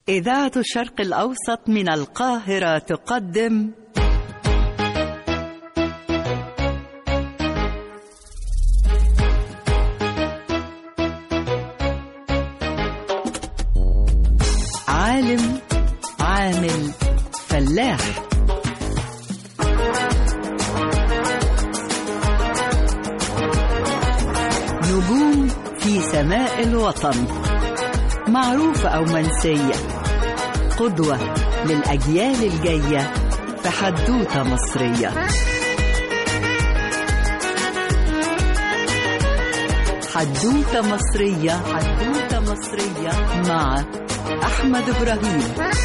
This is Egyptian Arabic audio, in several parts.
إذاعة الشرق الأوسط من القاهرة تقدم عالم عامل فلاح نجوم في سماء الوطن معروفة أو منسية قدوة للأجيال الجاية في حدوتة مصرية حدوتة مصرية حدوتة مصرية مع أحمد إبراهيم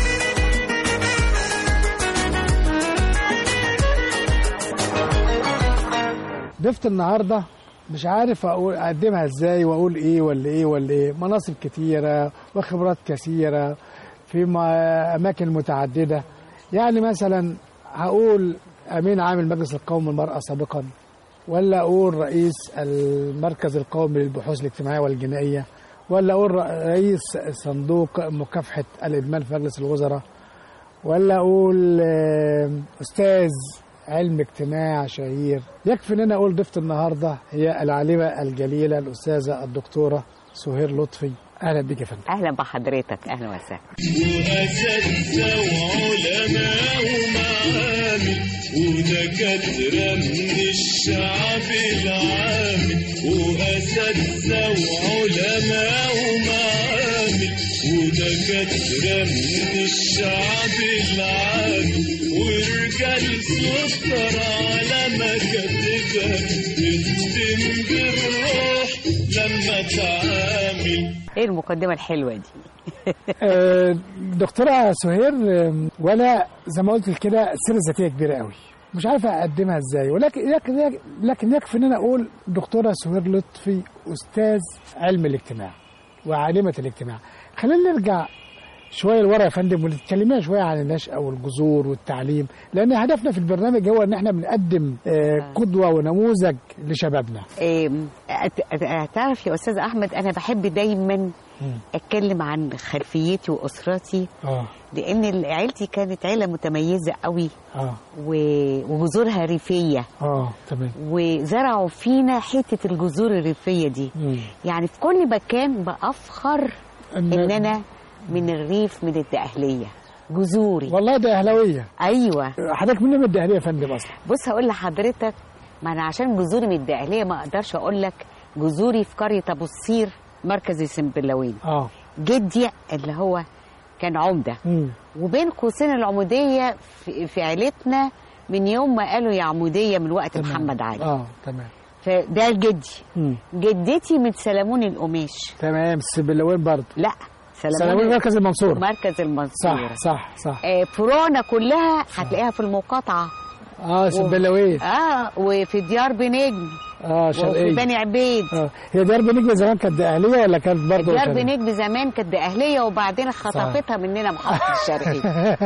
ضفت النهارده مش عارف اقول اقدمها ازاي واقول ايه ولا ايه ولا ايه مناصب كتيره وخبرات كثيره في ما- اماكن متعدده يعني مثلا هقول امين عام المجلس القومي للمراه سابقا ولا اقول رئيس المركز القومي للبحوث الاجتماعيه والجنائيه ولا اقول رئيس صندوق مكافحه الادمان في مجلس الوزراء ولا اقول آه، استاذ علم اجتماع شهير يكفي ان انا اقول ضيفة النهارده هي العالمه الجليله الاستاذه الدكتوره سهير لطفي اهلا بك يا فندم اهلا بحضرتك اهلا وسهلا وأساتذة وعلماء ومعامل ودكاترة من الشعب العامل وأساتذة وعلماء ومعامل ودكاترة من الشعب العامل ورجال سكر على مكاتبها تختم بالروح لما تعامل ايه المقدمه الحلوه دي آه، دكتوره سهير آه، وانا زي ما قلت كده سيره ذاتيه كبيره قوي مش عارف اقدمها ازاي ولكن لكن لكن يكفي ان انا اقول دكتوره سهير لطفي استاذ علم الاجتماع وعالمه الاجتماع خلينا نرجع شويه لورا يا فندم ونتكلمنا شويه عن النشأة والجذور والتعليم لان هدفنا في البرنامج هو ان احنا بنقدم آه، قدوه ونموذج لشبابنا إيه أت- أت- تعرف يا استاذ احمد انا بحب دايما اتكلم عن خلفيتي واسرتي اه لان عيلتي كانت عيله متميزه قوي اه و- وجذورها ريفيه اه تمام وزرعوا فينا حته الجذور الريفيه دي مم. يعني في كل مكان بافخر ان انا من الريف من الدقهليه جذوري والله ده اهلاويه ايوه حضرتك منين من الدهليه يا فندم اصلا بص هقول لحضرتك ما انا عشان جذوري من الدقهليه ما اقدرش اقول لك جذوري في قريه ابو الصير مركز السنبلاوين اه جدي اللي هو كان عمده مم. وبين قوسين العموديه في, في عيلتنا من يوم ما قالوا يا عموديه من وقت تمام. محمد علي اه تمام فده جدي مم. جدتي من سلمون القماش تمام السبلاوين برضه لا سلامون مركز المنصورة مركز المنصورة صح صح صح آه فروعنا كلها هتلاقيها في المقاطعة اه سبلاوين اه وفي ديار بنجم اه وفي شرقية بني عبيد اه هي ديار بنجم زمان كانت اهليه ولا كانت برضه ديار شرقية؟ بنجم زمان كانت دأهلية وبعدين خطفتها مننا محافظة الشرقية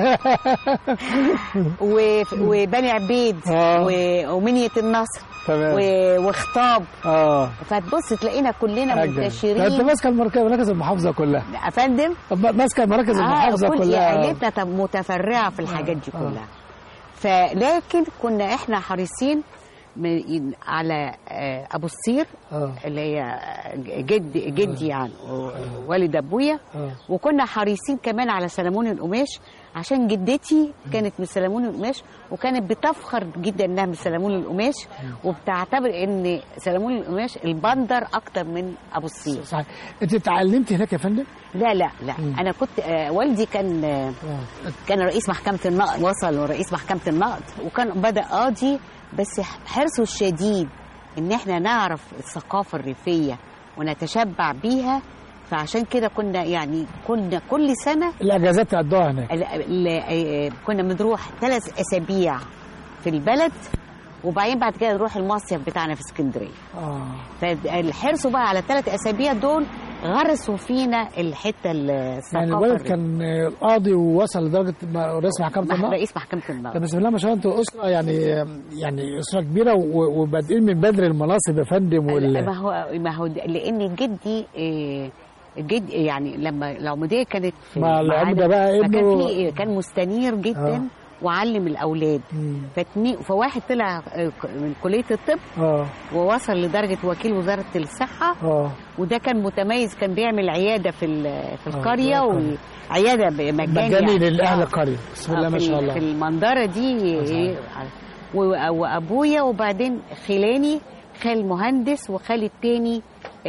وف- وبني عبيد آه. و- ومنية النصر تمام و- وخطاب اه فتبص تلاقينا كلنا أجل. ده انت منتشرين ماسكه المركز مراكز المحافظه كلها يا فندم طب ماسكه مراكز المحافظه آه كل كلها عائلتنا طب متفرعه في الحاجات دي آه. كلها فلكن كنا احنا حريصين من- على آه، ابو الصير اه اللي هي جد جدي يعني و- والد ابويا اه وكنا حريصين كمان على سلمون القماش عشان جدتي كانت من سلمون القماش وكانت بتفخر جدا انها من سلمون القماش وبتعتبر ان سلمون القماش البندر اكتر من ابو الصير صحيح انت اتعلمت هناك يا فندم؟ لا لا لا انا كنت آه، والدي كان آه، اه كان رئيس محكمة النقد وصل رئيس محكمة النقد وكان بدأ قاضي بس حرصه الشديد ان احنا نعرف الثقافة الريفية ونتشبع بيها فعشان كده كنا يعني كنا كل سنة الاجازات تقضوها هناك ال- ال- كنا بنروح ثلاث اسابيع في البلد وبعدين بعد كده نروح المصيف بتاعنا في اسكندريه اه فالحرص بقى على الثلاث اسابيع دول غرسوا فينا الحته الثقافه يعني الولد كان آه، قاضي ووصل لدرجه ما- رئيس محكمه مح- النقد رئيس محكمه طب النقد بسم الله ما شاء الله انتوا اسره يعني يعني اسره كبيره و- وبادئين من بدري المناصب يا فندم لا، وال ما هو ما هو د- لان جدي إيه، جد يعني لما العموديه كانت في مع العمدة معانا، بقى فكان ابنه- في كان مستنير جدا آه. وعلم الاولاد مم. فاتنين فواحد طلع آه، من كليه الطب اه ووصل لدرجه وكيل وزاره الصحه اه وده كان متميز كان بيعمل عياده في ال- في آه، القريه القرية. وعياده مجاني مجاني للاهل آه. القريه بسم الله آه، ما في- شاء في الله المنظره دي إيه، و- وابويا وبعدين خلاني خال مهندس وخالي التاني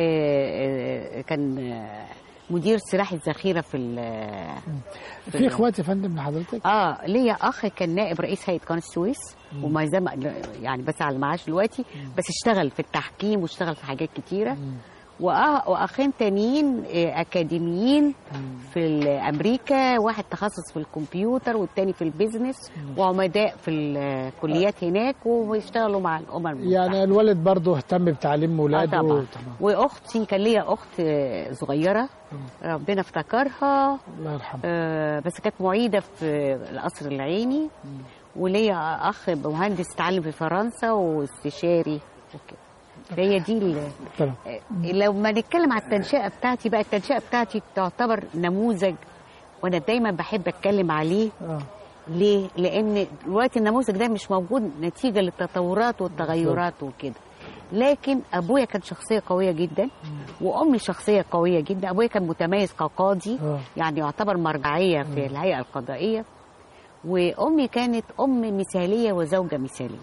آه، آه، كان آه، مدير سلاح الذخيره في ال- في اخوات يا فندم من حضرتك اه ليا اخ كان نائب رئيس هيئه قناه السويس وما زال يعني بس على المعاش دلوقتي بس اشتغل في التحكيم واشتغل في حاجات كتيره وأه- واخين تانيين آه، اكاديميين في ال- امريكا واحد تخصص في الكمبيوتر والتاني في البيزنس وعمداء في الكليات هناك وبيشتغلوا مع الامم المتحدة. يعني الوالد برضه اهتم بتعليم آه ولاده طبعا تمام. واختي كان ليا اخت آه، صغيره ربنا افتكرها الله يرحمه آه، بس كانت معيدة في القصر العيني وليا أخ مهندس اتعلم في فرنسا واستشاري وكده فهي دي ال- تمام آه، لو ما نتكلم على التنشئة بتاعتي بقى التنشئة بتاعتي تعتبر نموذج وأنا دايما بحب أتكلم عليه اه ليه؟ لأن دلوقتي النموذج ده مش موجود نتيجة للتطورات والتغيرات وكده لكن أبويا كان شخصية قوية جدا وأمي شخصية قوية جدا أبويا كان متميز كقاضي آه. يعني يعتبر مرجعية في الهيئة القضائية وأمي كانت أم مثالية وزوجة مثالية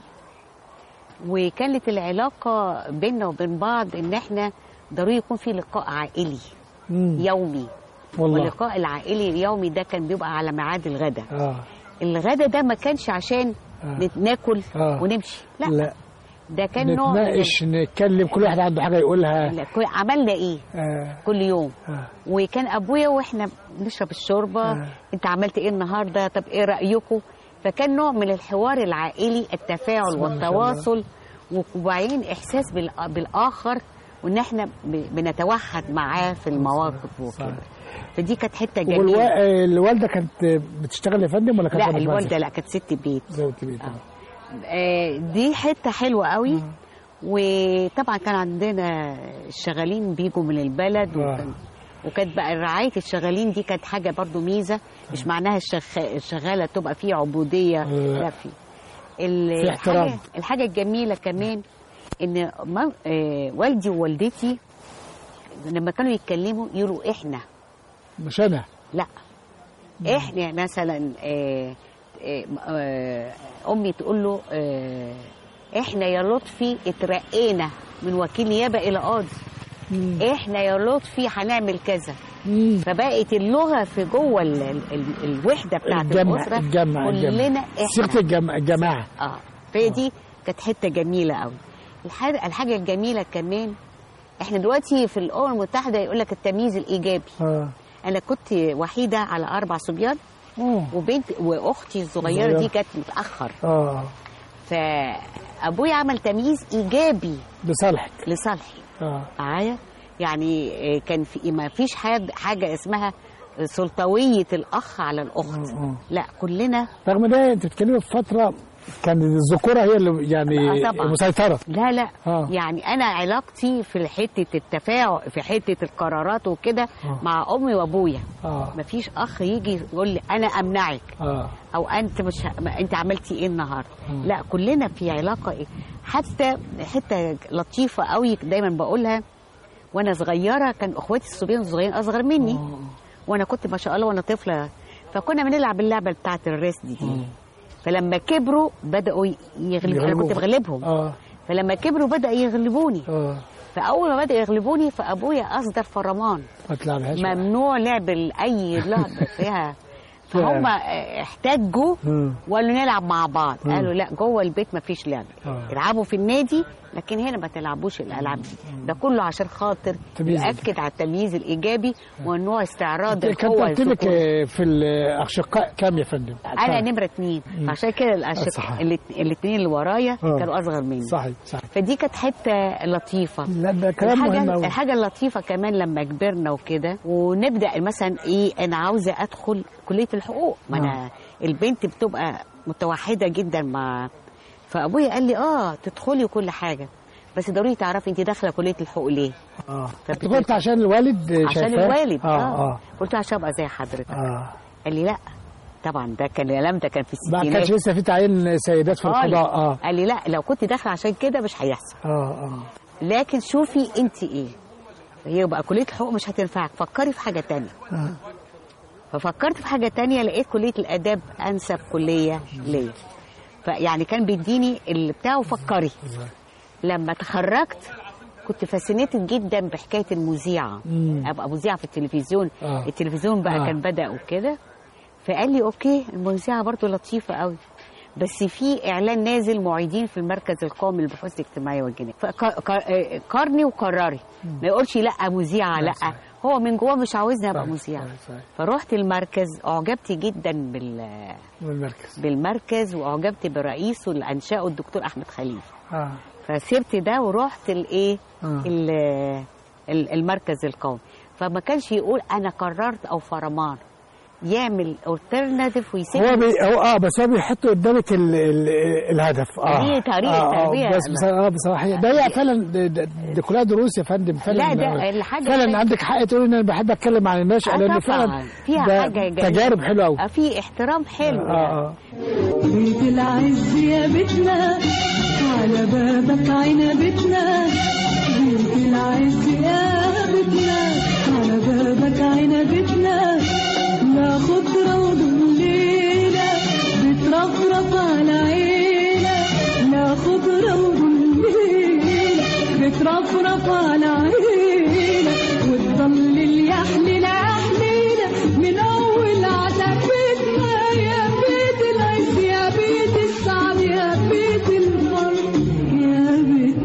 وكانت العلاقة بيننا وبين بعض إن إحنا ضروري يكون في لقاء عائلي مم. يومي والله واللقاء العائلي اليومي ده كان بيبقى على ميعاد الغداء اه الغدا ده ما كانش عشان آه. نت- ناكل آه. ونمشي لا, لا ده كان نوع من نتناقش نتكلم كل واحد عنده حاجه يقولها ال- كل- عملنا ايه آه. كل يوم آه. وكان ابويا واحنا بنشرب الشوربه آه. انت عملت ايه النهارده طب ايه رايكم فكان نوع من الحوار العائلي التفاعل بسم الله ما شاء والتواصل وبعدين احساس بالآ- بالاخر وان احنا ب- بنتوحد معاه في المواقف وكده صحيح. فدي كانت حته والوا... جميله الوالده كانت بتشتغل يا فندم ولا كانت لا واقفة في الوالده منزل؟ لا كانت ست بيت زي الكبير آه. آه، دي حته حلوه قوي وطبعا كان عندنا الشغالين بيجوا من البلد آه. وكان وكانت بقى رعايه الشغالين دي كانت حاجه برضو ميزه مش معناها الشغ... الشغاله تبقى فيه عبوديه لا. لا في ال- في احترام. الحاجه الحاجه الجميله كمان ان ما... آه، والدي ووالدتي لما كانوا يتكلموا يقولوا احنا مش انا لا احنا مثلا آه، آه، آه، امي تقول له آه، احنا يا لطفي اترقينا من وكيل نيابه الى قاضي مم. احنا يا لطفي هنعمل كذا مم. فبقت اللغه في جوه ال ال ال الوحده بتاعت الجمع الاسره الجمع كلنا الجمع احنا صيغه الجمع الجماعه اه فهي دي كانت حته جميله قوي الحاجه الحاجه الجميله كمان احنا دلوقتي في الامم المتحده يقول لك التمييز الايجابي اه انا كنت وحيده على اربع صبيان اه وبنت واختي الصغيره صغيرة. دي كانت متاخر اه فابويا عمل تمييز ايجابي لصالحك لصالحي اه معايا يعني آه، كان في ما فيش حاجه حاجه اسمها سلطويه الاخ على الاخت آه. لا كلنا رغم ده انت بتتكلمي في فتره كان الذكوره هي اللي يعني آه، طبعا. مسيطره لا لا آه. يعني انا علاقتي في حته التفاعل في حته القرارات وكده آه. مع امي وابويا اه ما فيش اخ يجي يقول لي انا امنعك اه او انت مش ه- ما انت عملتي ايه النهارده مم. لا كلنا في علاقه ايه حتى حته لطيفه قوي دايما بقولها وانا صغيره كان اخواتي الصبيان الصغيرين اصغر مني آه. وانا كنت ما شاء الله وانا طفله فكنا بنلعب اللعبه بتاعه الريس دي, دي. مم. فلما كبروا بداوا يغلبوا انا كنت يغلبوك. بغلبهم اه فلما كبروا بدا يغلبوني اه فاول ما بدا يغلبوني فابويا اصدر فرمان ما تلعبهاش بقى. ممنوع لعب اي لعب فيها فهم احتجوا مم. وقالوا نلعب مع بعض مم. قالوا لا جوه البيت ما فيش لعب آه. العبوا في النادي لكن هنا ما تلعبوش الالعاب دي ده كله عشان خاطر تمييز ياكد على التمييز الايجابي وانه استعراض كان القوه ترتيبك الذكورية. آه، في الاشقاء كام يا فندم؟ انا نمره اتنين عشان كده الأشق... صح. الاثنين اللي ورايا آه. كانوا اصغر مني صحيح صحيح فدي كانت حته لطيفه لا ده كلام مهم الحاجة, قوي الحاجة اللطيفة كمان لما كبرنا وكده ونبدأ مثلا ايه انا عاوزة ادخل كلية الحقوق ما انا البنت بتبقى متوحدة جدا مع فابويا قال لي اه تدخلي كل حاجة بس ضروري تعرفي انت داخله كليه الحقوق ليه اه فبت- انت قلت عشان الوالد عشان شايفاه؟ الوالد اه اه قلت له عشان ابقى زي حضرتك اه قال لي لا طبعا ده كان الكلام ده كان في ما الستينات كانش لسه في تعيين سيدات في خالص. القضاء اه قال لي لا لو كنت داخله عشان كده مش هيحصل اه اه لكن شوفي انت ايه هي بقى كليه الحقوق مش هتنفعك فكري في حاجه تانية آه. ففكرت في حاجه تانية لقيت كليه الاداب انسب كليه ليا فيعني كان بيديني اللي بتاعه فكري لما تخرجت كنت فاسينيتد جدا بحكايه المذيعه مم. ابقى مذيعه في التلفزيون آه. التلفزيون بقى آه. كان بدا وكده فقال لي اوكي المذيعه برضو لطيفه قوي بس في اعلان نازل معيدين في المركز القومي للبحوث الاجتماعيه والجنائيه فقارني وقرري ما يقولش لا مذيعه لا صحيح. هو من جواه مش عاوزني ابقى صحيح، مذيعه صحيح، صحيح. فروحت المركز اعجبت جدا بال من المركز بالمركز واعجبت برئيسه اللي انشاه الدكتور احمد خليفه اه فسبت ده ورحت الايه آه. ال- ال- المركز القومي فما كانش يقول انا قررت او فرمان يعمل alternative ويسيب هو بي هو اه بس هو بيحط قدامك ال ال الهدف اه دي طريقة آه آه تربية. بس بصراحه اه بصراحه ده هي فعلا دي, دي, دي كلها دروس يا فندم فعلا لا، ده الحاجة فعلا اللي- عندك حق تقول ان انا بحب اتكلم عن النشأة آه لان طبعاً. فعلا فيها ده حاجة جميلة. تجارب حلوه قوي آه، في احترام حلو اه اه بيت العز يا بيتنا على بابك عنبتنا بيت العز يا بيتنا على بابك عنبتنا لا خضرة وظليلة بترفرف على عينا لا خضرة وظليلة بترفرف على عينا وتضل اليحلل أحلينا من أول عتبتنا يا بيت العز يا بيت السعد يا بيت الفرح يا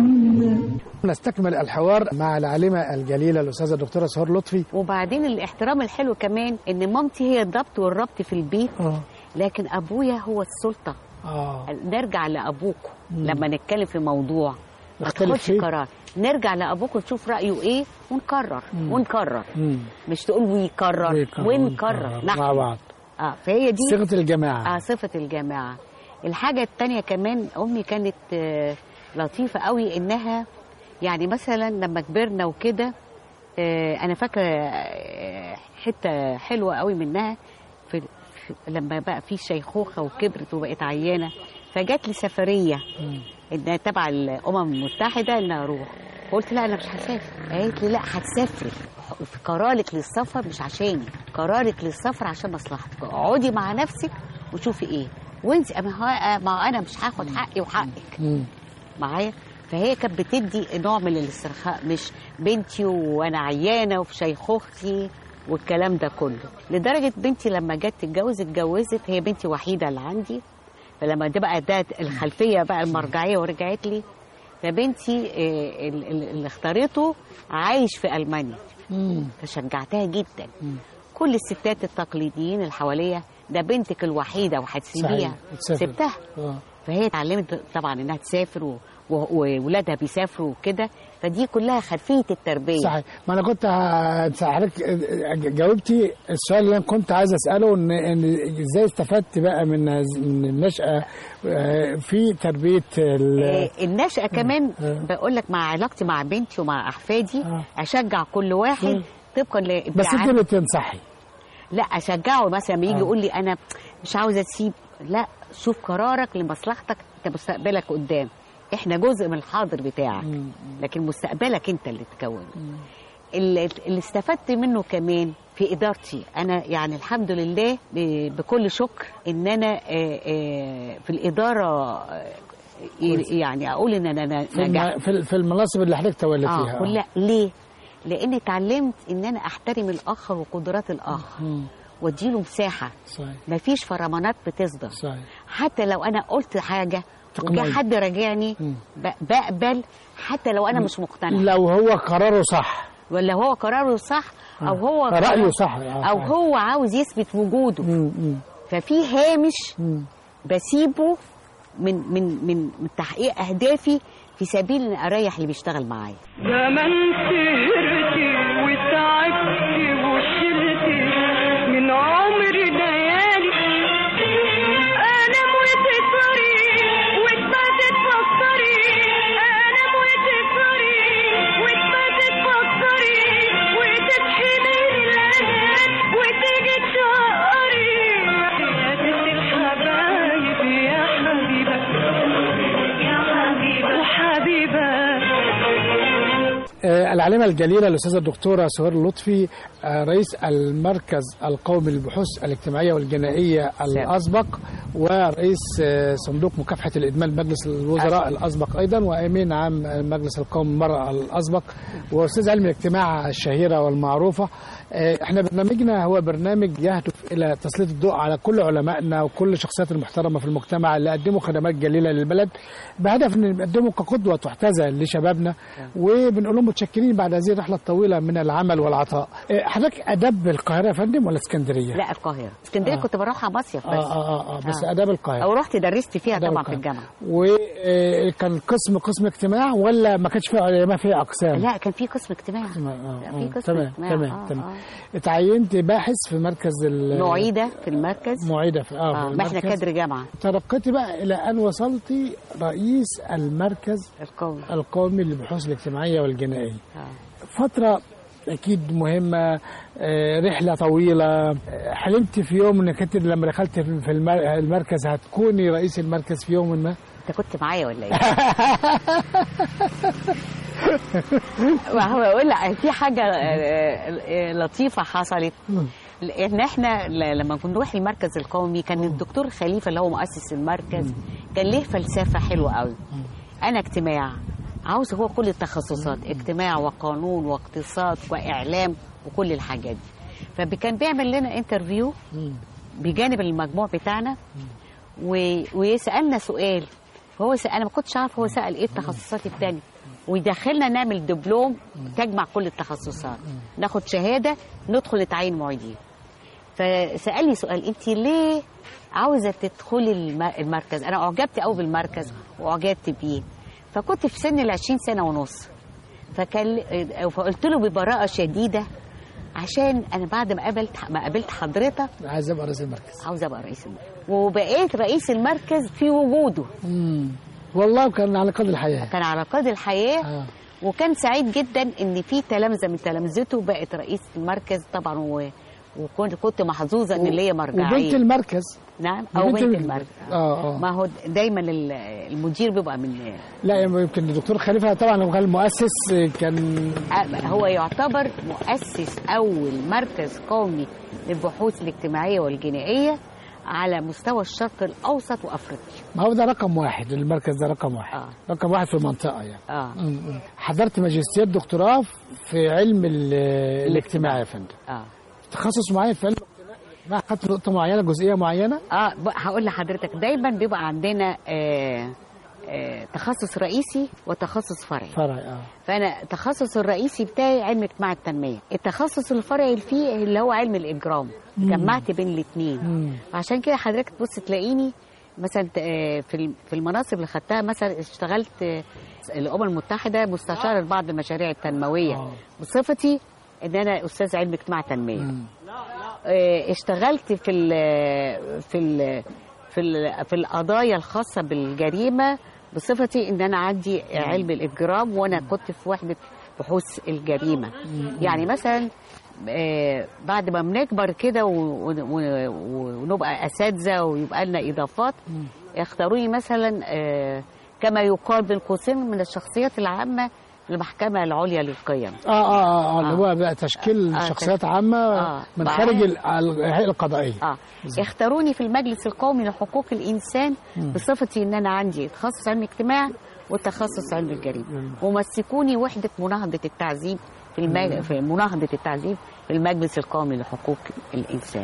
بيتنا نستكمل الحوار مع العالمه الجليله الاستاذه الدكتوره سهور لطفي وبعدين الاحترام الحلو كمان ان مامتي هي الضبط والربط في البيت اه لكن ابويا هو السلطه اه نرجع لابوكم لما نتكلم في موضوع ما نختلف تاخدش فيه. قرار نرجع لابوكم نشوف رايه ايه ونكرر ونكرر مم. مش تقول ويكرر ويكرر، ونكرر ونكرر نحن. مع بعض اه فهي دي صيغه الجماعه اه صفه الجماعه الحاجه التانية كمان امي كانت آه لطيفه قوي انها يعني مثلا لما كبرنا وكده آه انا فاكره آه حته حلوه قوي منها في في- لما بقى في شيخوخه وكبرت وبقت عيانه فجات لي سفريه انها تبع الامم المتحده ان اروح قلت لا انا مش هسافر قالت لي لا هتسافري في قرارك للسفر مش عشاني قرارك للسفر عشان مصلحتك اقعدي مع نفسك وشوفي ايه وانت ما هو ما انا مش هاخد حقي وحقك مم. معايا فهي كانت بتدي نوع من الاسترخاء مش بنتي وانا عيانه وفي شيخوختي والكلام ده كله لدرجه بنتي لما جت تتجوز اتجوزت هي بنتي وحيده اللي عندي فلما ده بقى ده الخلفيه بقى المرجعيه ورجعت لي فبنتي آه، ال- ال- اللي اختارته عايش في المانيا مم. فشجعتها جدا كل الستات التقليديين اللي حواليا ده بنتك الوحيده وهتسيبيها صحيح، وتسافر. سبتها اه فهي اتعلمت طبعا انها تسافر و- و- وولادها بيسافروا وكده فدي كلها خلفيه التربيه صحيح ما انا كنت ه- حضرتك جاوبتي السؤال اللي انا كنت عايز اساله ان ان ازاي استفدت بقى من هذ- من النشاه آه، في تربيه ال- آه، النشأة كمان آه. بقول لك مع علاقتي مع بنتي ومع أحفادي آه. أشجع كل واحد مم. طبقا بس انت لابداعات بتنصحي لا أشجعه مثلا لما يجي آه. يقول لي أنا مش عاوزة تسيب لا شوف قرارك لمصلحتك أنت مستقبلك قدام إحنا جزء من الحاضر بتاعك لكن مستقبلك أنت اللي تكونه اللي اللي استفدت منه كمان في ادارتي انا يعني الحمد لله ب- بكل شكر ان انا آه، آه، في الاداره آه، يعني اقول ان انا في نجحت الم- في ال- في المناصب اللي حضرتك توليتيها اه كلها ليه؟ لاني اتعلمت ان انا احترم الاخر وقدرات الاخر مم. واديله مساحه صحيح مفيش فرمانات بتصدر صحيح حتى لو انا قلت حاجه تقنعي. وجا حد راجعني مم. ب- بقبل حتى لو انا مش مقتنع لو هو قراره صح ولا هو قراره صح او هو رأيه قرار- صح آه، او صحيح. هو عاوز يثبت وجوده مم، مم، ففي هامش مم. بسيبه من من من من تحقيق اهدافي في سبيل ان اريح اللي بيشتغل معايا زمان سهرتي وتعبتي وشلتي من عمري ليالي انام وتسهري وتباتي تفكري انام العالمه الجليله الاستاذه الدكتوره سهير لطفي آه، رئيس المركز القومي للبحوث الاجتماعيه والجنائيه الاسبق ورئيس آه، صندوق مكافحه الادمان مجلس الوزراء الاسبق ايضا وامين عام مجلس القومي المراه الاسبق واستاذ علم الاجتماع الشهيره والمعروفه آه، احنا برنامجنا هو برنامج يهدف الى تسليط الضوء على كل علمائنا وكل الشخصيات المحترمه في المجتمع اللي قدموا خدمات جليله للبلد بهدف ان نقدمه كقدوه تحتذى لشبابنا وبنقول لهم متشكرين بعد هذه الرحله الطويله من العمل والعطاء آه، حضرتك اداب القاهره يا فندم ولا اسكندريه؟ لا القاهره اسكندريه آه. كنت بروحها مصيف اه بس اه اه, آه بس آه. اداب القاهره او رحت درست فيها آداب طبعا في القاهرة. الجامعه وكان قسم قسم اجتماع ولا ما كانش فيه ما فيه اقسام؟ لا كان في قسم اجتماع آه، لا، آه، في آه، قسم تمام اجتماع. تمام آه، تمام آه. اتعينت باحث في مركز ال- معيده في المركز معيده في اه, اه في ما احنا المركز. كادر جامعه ترقيتي بقى الى ان وصلتي رئيس المركز القومي القومي للبحوث الاجتماعيه والجنائيه آه. فتره اكيد مهمه آه، رحله طويله آه، حلمت في يوم انك انت لما دخلت في في المر- المركز هتكوني رئيس المركز في يوم ما انت كنت معايا ولا ايه؟ ما هو اقول لك في حاجه آه، آه، لطيفه حصلت ان احنا ل- لما كنا نروح المركز القومي كان الدكتور خليفه اللي هو مؤسس المركز كان ليه فلسفه حلوه قوي انا اجتماع عاوز هو كل التخصصات اجتماع وقانون واقتصاد واعلام وكل الحاجات دي فكان بيعمل لنا انترفيو بجانب المجموع بتاعنا و... ويسالنا سؤال فهو سأل انا ما كنتش عارف هو سال ايه التخصصات التانية ويدخلنا نعمل دبلوم تجمع كل التخصصات ناخد شهاده ندخل نتعين معيدين فسالني سؤال انت ليه عاوزه تدخلي الم- المركز انا اعجبت قوي بالمركز واعجبت بيه فكنت في سن ال 20 سنه ونص فكان فقلت له ببراءه شديده عشان انا بعد ما قابلت ما قابلت حضرتك عايز ابقى رئيس المركز عاوزه ابقى رئيس المركز وبقيت رئيس المركز في وجوده مم. والله كان على قدر الحياه كان على قيد الحياه آه. وكان سعيد جدا ان في تلامذه من تلامذته بقت رئيس المركز طبعا و... وكنت كنت محظوظه ان ليا مرجعيه وبنت المركز نعم او وبنت بنت الم- المركز اه اه ما هو دايما ال- المدير بيبقى من لا يمكن الدكتور خليفه طبعا هو كان المؤسس كان هو يعتبر مؤسس اول مركز قومي للبحوث الاجتماعيه والجنائيه على مستوى الشرق الاوسط وافريقيا ما هو ده رقم واحد المركز ده رقم واحد آه. رقم واحد في المنطقه يعني اه م- م. حضرت ماجستير دكتوراه في علم ال- الاجتماع يا فندم اه تخصص معين في علم الاجتماع خدت نقطه معينه جزئيه معينه اه ب- هقول لحضرتك دايما بيبقى عندنا آه آه تخصص رئيسي وتخصص فرعي فرع اه فانا التخصص الرئيسي بتاعي علم اجتماع التنميه التخصص الفرعي اللي فيه اللي هو علم الاجرام جمعت بين الاثنين مم. عشان كده حضرتك تبص تلاقيني مثلا آه، في الم- في المناصب اللي خدتها مثلا اشتغلت آه، الامم المتحده مستشار لبعض المشاريع التنمويه آه. بصفتي ان انا استاذ علم اجتماع تنميه مم. آه، اشتغلت في ال في ال في ال في القضايا الخاصه بالجريمه بصفتي ان انا عندي علم الاجرام وانا كنت في وحده بحوث الجريمه يعني مثلا آه، بعد ما بنكبر كده و- و- و- ونبقى اساتذه ويبقى لنا اضافات يختاروني مثلا آه، كما يقال بين قوسين من الشخصيات العامه في المحكمه العليا للقيم اه اه اه, آه. اللي آه. هو بقى تشكيل آه، شخصيات تشكيل. عامه آه. من بعد- خارج ال- الهيئه القضائيه اه اختاروني في المجلس القومي لحقوق الانسان بصفتي ان انا عندي تخصص علم اجتماع وتخصص علم الجريمه ومسكوني وحده مناهضه التعذيب في المج... في مناهضه التعذيب في المجلس القومي لحقوق الانسان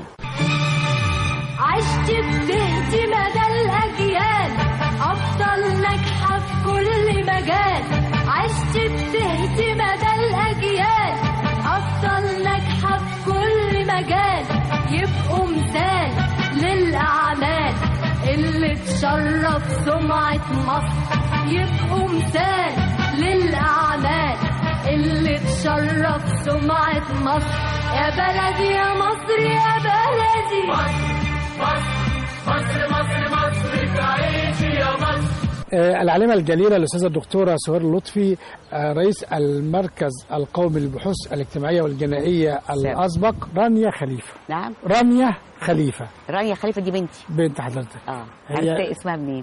عشت بتهدي مدى الأجيال أفضل ناجحة في كل مجال عشت بتهدي مدى الأجيال أفضل ناجحة في كل مجال يبقوا مثال للأعمال اللي تشرف سمعة مصر يبقوا مثال للأعمال اللي تشرف سمعة مصر يا بلدي يا مصر يا بلدي آه، العالمة الجليلة الأستاذة الدكتورة سهير لطفي آه، رئيس المركز القومي للبحوث الاجتماعية والجنائية الأسبق رانيا خليفة نعم رانيا خليفة رانيا خليفة دي بنتي بنت حضرتك اه هي- عرفت اسمها منين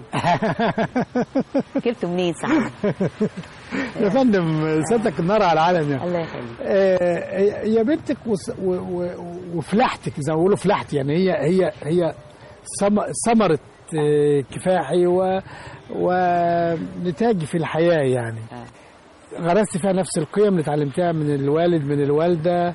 جبته منين صح يا فندم سيادتك النار على العالم يعني الله يخليك آه، هي بنتك وس- و- و- وفلاحتك زي ما بيقولوا فلاحت يعني هي هي هي ثم- ثمرة آه، كفاحي و ونتاجي في الحياة يعني آه. غرست فيها نفس القيم اللي اتعلمتها من الوالد من الوالدة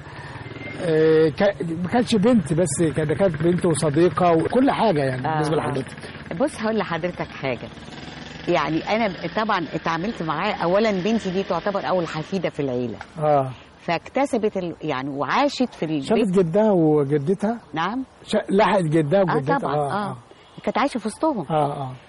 آه، كا- ما كانتش بنت بس كانت كانت بنت وصديقة وكل حاجة يعني آه، بالنسبة آه. لحضرتك بص هقول لحضرتك حاجه يعني انا طبعا اتعاملت معاه اولا بنتي دي تعتبر اول حفيده في العيله اه فاكتسبت ال... يعني وعاشت في البيت شافت جدها وجدتها نعم شا- لحقت جدها اه وجدتها طبعا اه, كانت عايشه في وسطهم اه اه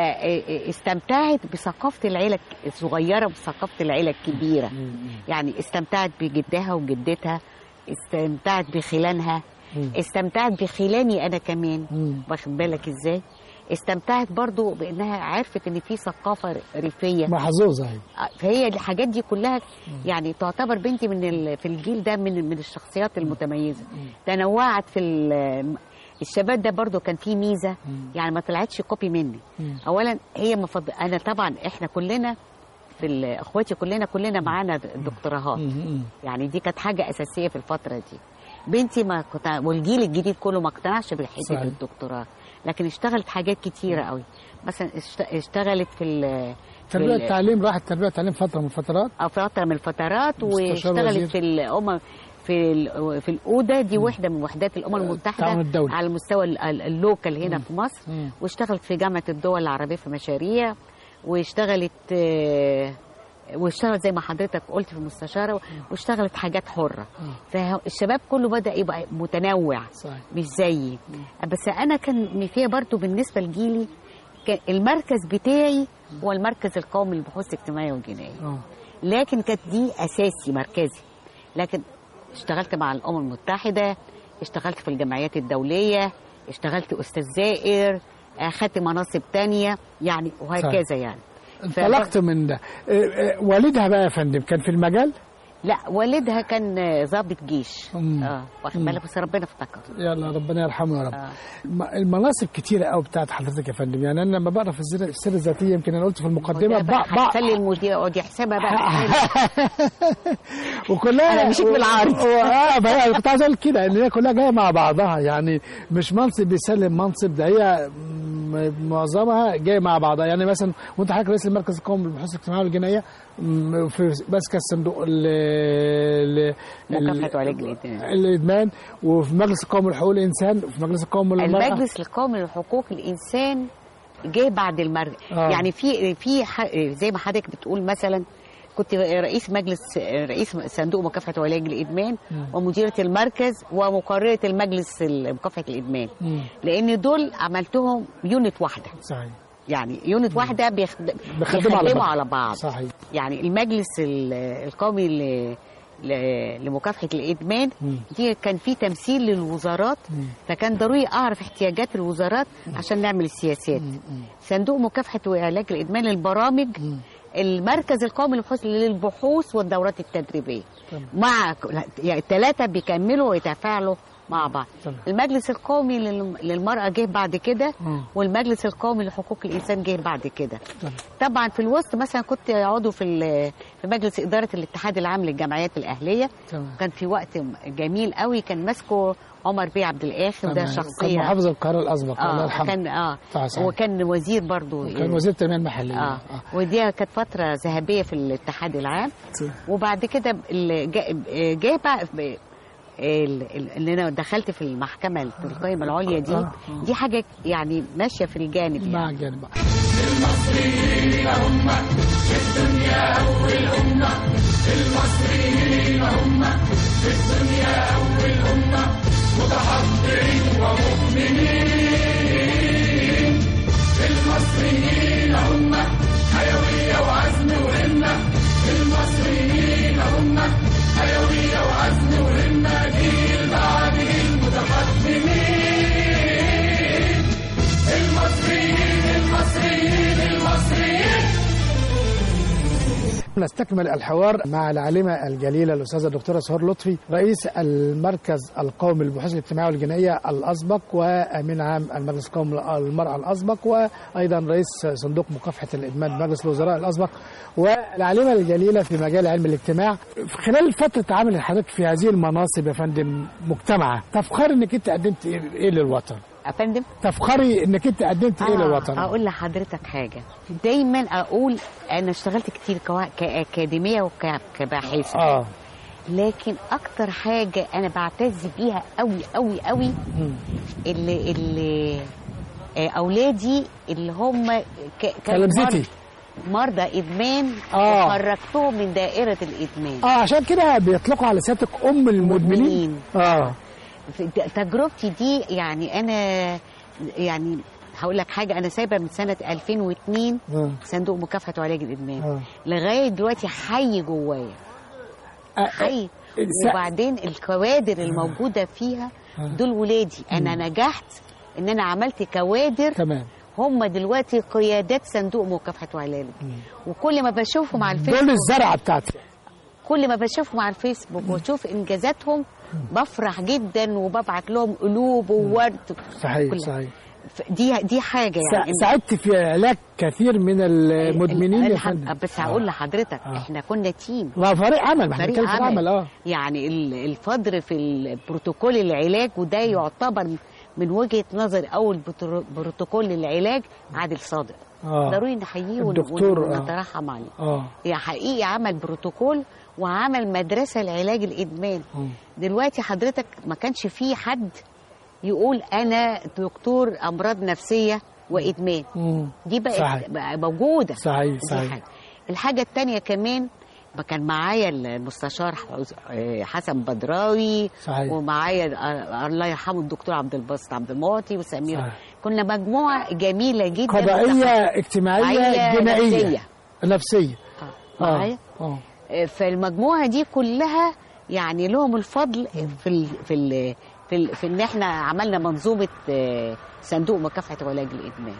فاستمتعت بثقافه العيله الصغيره بثقافه العيله الكبيره يعني استمتعت بجدها وجدتها استمتعت بخلانها مم. استمتعت بخلاني انا كمان مم. واخد بالك ازاي استمتعت برضو بانها عرفت ان في ثقافه ريفيه محظوظة هي فهي الحاجات دي كلها يعني تعتبر بنتي من ال- في الجيل ده من من الشخصيات المتميزه تنوعت في ال- الشباب ده برضو كان فيه ميزه يعني ما طلعتش كوبي مني مم. اولا هي مفض... انا طبعا احنا كلنا في ال- اخواتي كلنا كلنا معانا دكتوراهات مم. يعني دي كانت حاجه اساسيه في الفتره دي بنتي ما كنت والجيل الجديد كله ما اقتنعش بحته صحيح. الدكتوراه لكن اشتغلت حاجات كتيره قوي مثلا اشت- اشتغلت في ال في تربية ال- التعليم راحت تربية التعليم فترة من الفترات أو فتره من الفترات مستشار وزير. واشتغلت في الامم في ال- في الاودا دي وحده من وحدات الامم المتحده التعاون الدولي. على المستوى ال- ال- اللوكال هنا في مصر مم. واشتغلت في جامعه الدول العربيه في مشاريع واشتغلت آه، واشتغلت زي ما حضرتك قلت في المستشاره واشتغلت حاجات حره فالشباب كله بدا يبقى متنوع صحيح مش زيي بس انا كان فيها برضو بالنسبه لجيلي كان المركز بتاعي هو المركز القومي للبحوث الاجتماعيه والجنائيه اه لكن كانت دي اساسي مركزي لكن اشتغلت مع الامم المتحده اشتغلت في الجمعيات الدوليه اشتغلت استاذ زائر اخدت مناصب تانية يعني وهكذا يعني انطلقت من ده آه، آه، والدها بقى يا فندم كان في المجال لا والدها كان ضابط جيش مم. اه واخد مم. بالك بس ربنا افتكر يلا ربنا يرحمه يا رب آه. الم- المناصب كتيرة قوي بتاعت حضرتك يا فندم يعني انا لما بقرا في السيره السيرة الذاتيه يمكن انا قلت في المقدمه وده بقى بق- بق- هتخلي المدير يقعد يحسبها بقى وكلها أنا مشيت بالعرض. و- اه فهي- أنا كنت عايز اقول كده ان هي كلها جايه مع بعضها يعني مش منصب بيسلم منصب ده هي م- معظمها جايه مع بعضها يعني مثلا وانت حضرتك رئيس المركز القومي للبحوث الاجتماعيه والجنائيه م- في ماسكه الصندوق ال- ال- مكافحة وعلاج الإدمان. الادمان وفي مجلس القومي لحقوق الانسان وفي مجلس القومي للمراه المجلس القومي لحقوق الانسان جه بعد المرج آه. يعني في في ح- زي ما حضرتك بتقول مثلا كنت رئيس مجلس رئيس صندوق مكافحه وعلاج الادمان ومديره المركز ومقرره المجلس مكافحه الادمان مم. لان دول عملتهم يونت واحده صحيح يعني يونت واحده بيخد... بيخدموا على بيخدموا بعض. على بعض صحيح يعني المجلس ال- القومي ل... ل- لمكافحه الادمان مم. دي كان في تمثيل للوزارات فكان ضروري اعرف احتياجات الوزارات عشان نعمل السياسات صندوق مكافحه وعلاج الادمان للبرامج المركز القومي للبحوث للبحوث والدورات التدريبيه تمام. مع يعني الثلاثه بيكملوا ويتفاعلوا مع بعض تمام. المجلس القومي لل- للمرأة جه بعد كده مم. والمجلس القومي لحقوق الإنسان جه بعد كده تمام. طبعا في الوسط مثلا كنت عضو في ال- في مجلس إدارة الاتحاد العام للجمعيات الأهلية تمام. كان في وقت جميل قوي كان ماسكه عمر بيه عبد الآخر وده تمام. كان شخصية محافظ القاهره الاسبق الله اه يرحمه كان اه صح، صحيح. وكان وزير برضو كان وزير التنميه المحليه اه ودي كانت فترة ذهبية في الاتحاد العام وبعد كده اللي جا- جه بقى ب- ال- ال- اللي انا دخلت في المحكمه في القائمه العليا دي آه. دي حاجه يعني ماشيه في الجانب يعني مع جانب المصريين المصريين المصريين نستكمل الحوار مع العالمة الجليلة الأستاذة الدكتورة سهور لطفي رئيس المركز القومي للبحوث الاجتماعية والجنائية الأسبق وأمين عام المجلس القومي للمرأة الأسبق وأيضا رئيس صندوق مكافحة الإدمان بمجلس الوزراء الأسبق والعالمة الجليلة في مجال علم الاجتماع خلال فترة عمل حضرتك في هذه المناصب يا فندم مجتمعة تفخري انك انت قدمت ايه إيه للوطن افندم تفخري انك انت قدمت ايه للوطن اقول لحضرتك حاجه دايما اقول انا اشتغلت كتير كوا- كاكاديميه وكباحثه اه لكن اكتر حاجه انا بعتز بيها قوي قوي قوي اللي اللي آه، اولادي اللي هم ك- كانوا تلامذتي. مرضى- مرضى ادمان آه. وخرجتهم من دائره الادمان اه عشان كده بيطلقوا على سيادتك ام المدمنين مدمنين. اه في ت- تجربتي دي يعني انا يعني هقول لك حاجه انا سايبه من سنه 2002 آه. صندوق مكافحه وعلاج الادمان آه. لغايه دلوقتي حي جوايا آه، حي س- وبعدين الكوادر الموجوده فيها دول ولادي انا نجحت ان انا عملت كوادر تمام هم دلوقتي قيادات صندوق مكافحه وعلاج وكل ما بشوفهم على الفيسبوك دول الزرعه بتاعتي كل ما بشوفهم على الفيسبوك واشوف انجازاتهم بفرح جدا وببعت لهم قلوب وورد صحيح كلها. صحيح ف- دي دي حاجه سا- يعني ساعدت في علاج كثير من المدمنين يا الح- فندم بس هقول لحضرتك آه. احنا كنا تيم لا فريق عمل ما احنا فريق بنتكلم في عمل العمل اه يعني ال- الفضل في البروتوكول العلاج وده يعتبر من وجهه نظر اول بترو- بروتوكول العلاج عادل صادق اه ضروري نحييه ون- الدكتور، ون- آه. ونترحم عليه اه هي حقيقي عمل بروتوكول وعمل مدرسه لعلاج الادمان مم. دلوقتي حضرتك ما كانش في حد يقول انا دكتور امراض نفسيه وادمان مم. دي بقت صحيح. بقى موجوده صحيح دي صحيح حاجة. الحاجة التانية كمان ما كان معايا المستشار حس- آه، حسن بدراوي صحيح. ومعايا آه، الله يرحمه الدكتور عبد الباسط عبد المعطي وسمير صحيح. كنا مجموعة جميلة جدا قضائيه اجتماعيه قضائية جنائيه نفسية. نفسيه آه، معايا اه آه، فالمجموعة دي كلها يعني لهم الفضل في ال في ال في, ال في ان احنا عملنا منظومة آه، صندوق مكافحة وعلاج الإدمان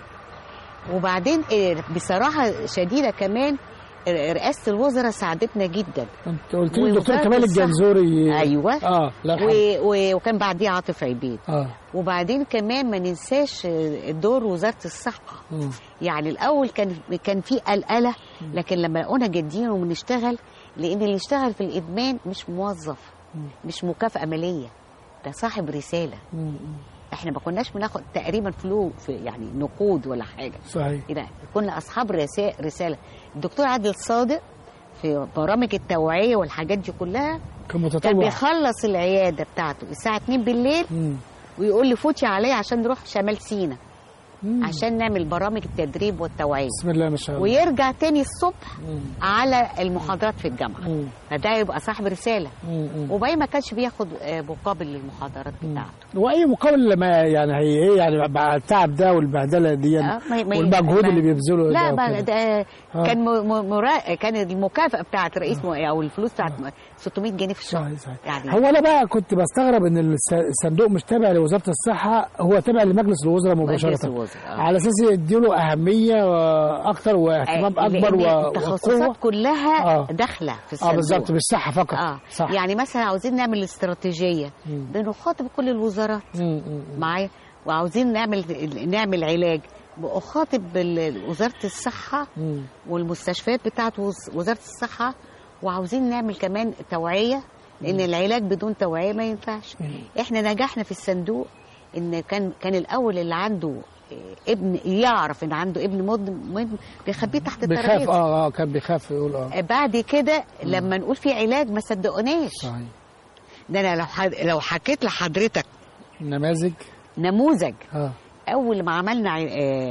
وبعدين آه، بصراحة شديدة كمان آه، رئاسة الوزراء ساعدتنا جدا انت قلت لي الدكتور ووزارة كمال الصحة. الجنزوري أيوة. اه لا و و وكان بعديه عاطف عبيد اه وبعدين كمان ما ننساش آه، دور وزارة الصحة مم. يعني الأول كان كان في قلقلة لكن لما لقونا جادين وبنشتغل لأن اللي يشتغل في الإدمان مش موظف مش مكافأة مالية ده صاحب رسالة مم. احنا ما كناش بناخد تقريبا فلوس في يعني نقود ولا حاجة صحيح كده كنا أصحاب رسا- رسالة الدكتور عادل صادق في برامج التوعية والحاجات دي كلها كان كان متطوع بيخلص العيادة بتاعته الساعة 2 بالليل مم. ويقول لي فوتي عليا عشان نروح شمال سينا مم. عشان نعمل برامج التدريب والتوعية بسم الله ما شاء الله ويرجع تاني الصبح مم. على المحاضرات في الجامعة مم. فده يبقى صاحب رسالة مم. مم. وباقي ما كانش بياخد آه، مقابل للمحاضرات بتاعته واي مقابل لما يعني هي ايه يعني مع التعب ده والبهدله دي آه، ما- ما- والمجهود ما- اللي بيبذله لا ده ما وكده. ده آه. كان م- م- مرا... كان المكافأة بتاعت رئيس م... او الفلوس بتاعت م- 600 جنيه في الشهر صحيح صحيح يعني هو انا بقى كنت بستغرب ان الس- الصندوق مش تابع لوزاره الصحه هو تابع لمجلس الوزراء مجلس مباشره الوزراء، آه. على اساس يديله اهميه اكتر واهتمام آه، اكبر لأن و- التخصصات وقوه كلها آه. داخله في اه الصندوق بالظبط مش صحه فقط اه صح يعني مثلا عاوزين نعمل استراتيجيه مم. بنخاطب كل الوزارات مم، مم، مم. معايا وعاوزين نعمل نعمل علاج بأخاطب ال- وزارة الصحة مم. والمستشفيات بتاعت وز- وزارة الصحة وعاوزين نعمل كمان توعية لأن العلاج بدون توعية ما ينفعش احنا نجحنا في الصندوق ان كان كان الأول اللي عنده آه، ابن يعرف ان عنده ابن مدمن بيخبيه تحت بيخاف الترابيزه اه اه كان بيخاف يقول اه آه، بعد كده لما نقول في علاج ما صدقوناش صحيح ده انا لو حد لو حكيت لحضرتك نماذج نموذج اه اول ما عملنا ع-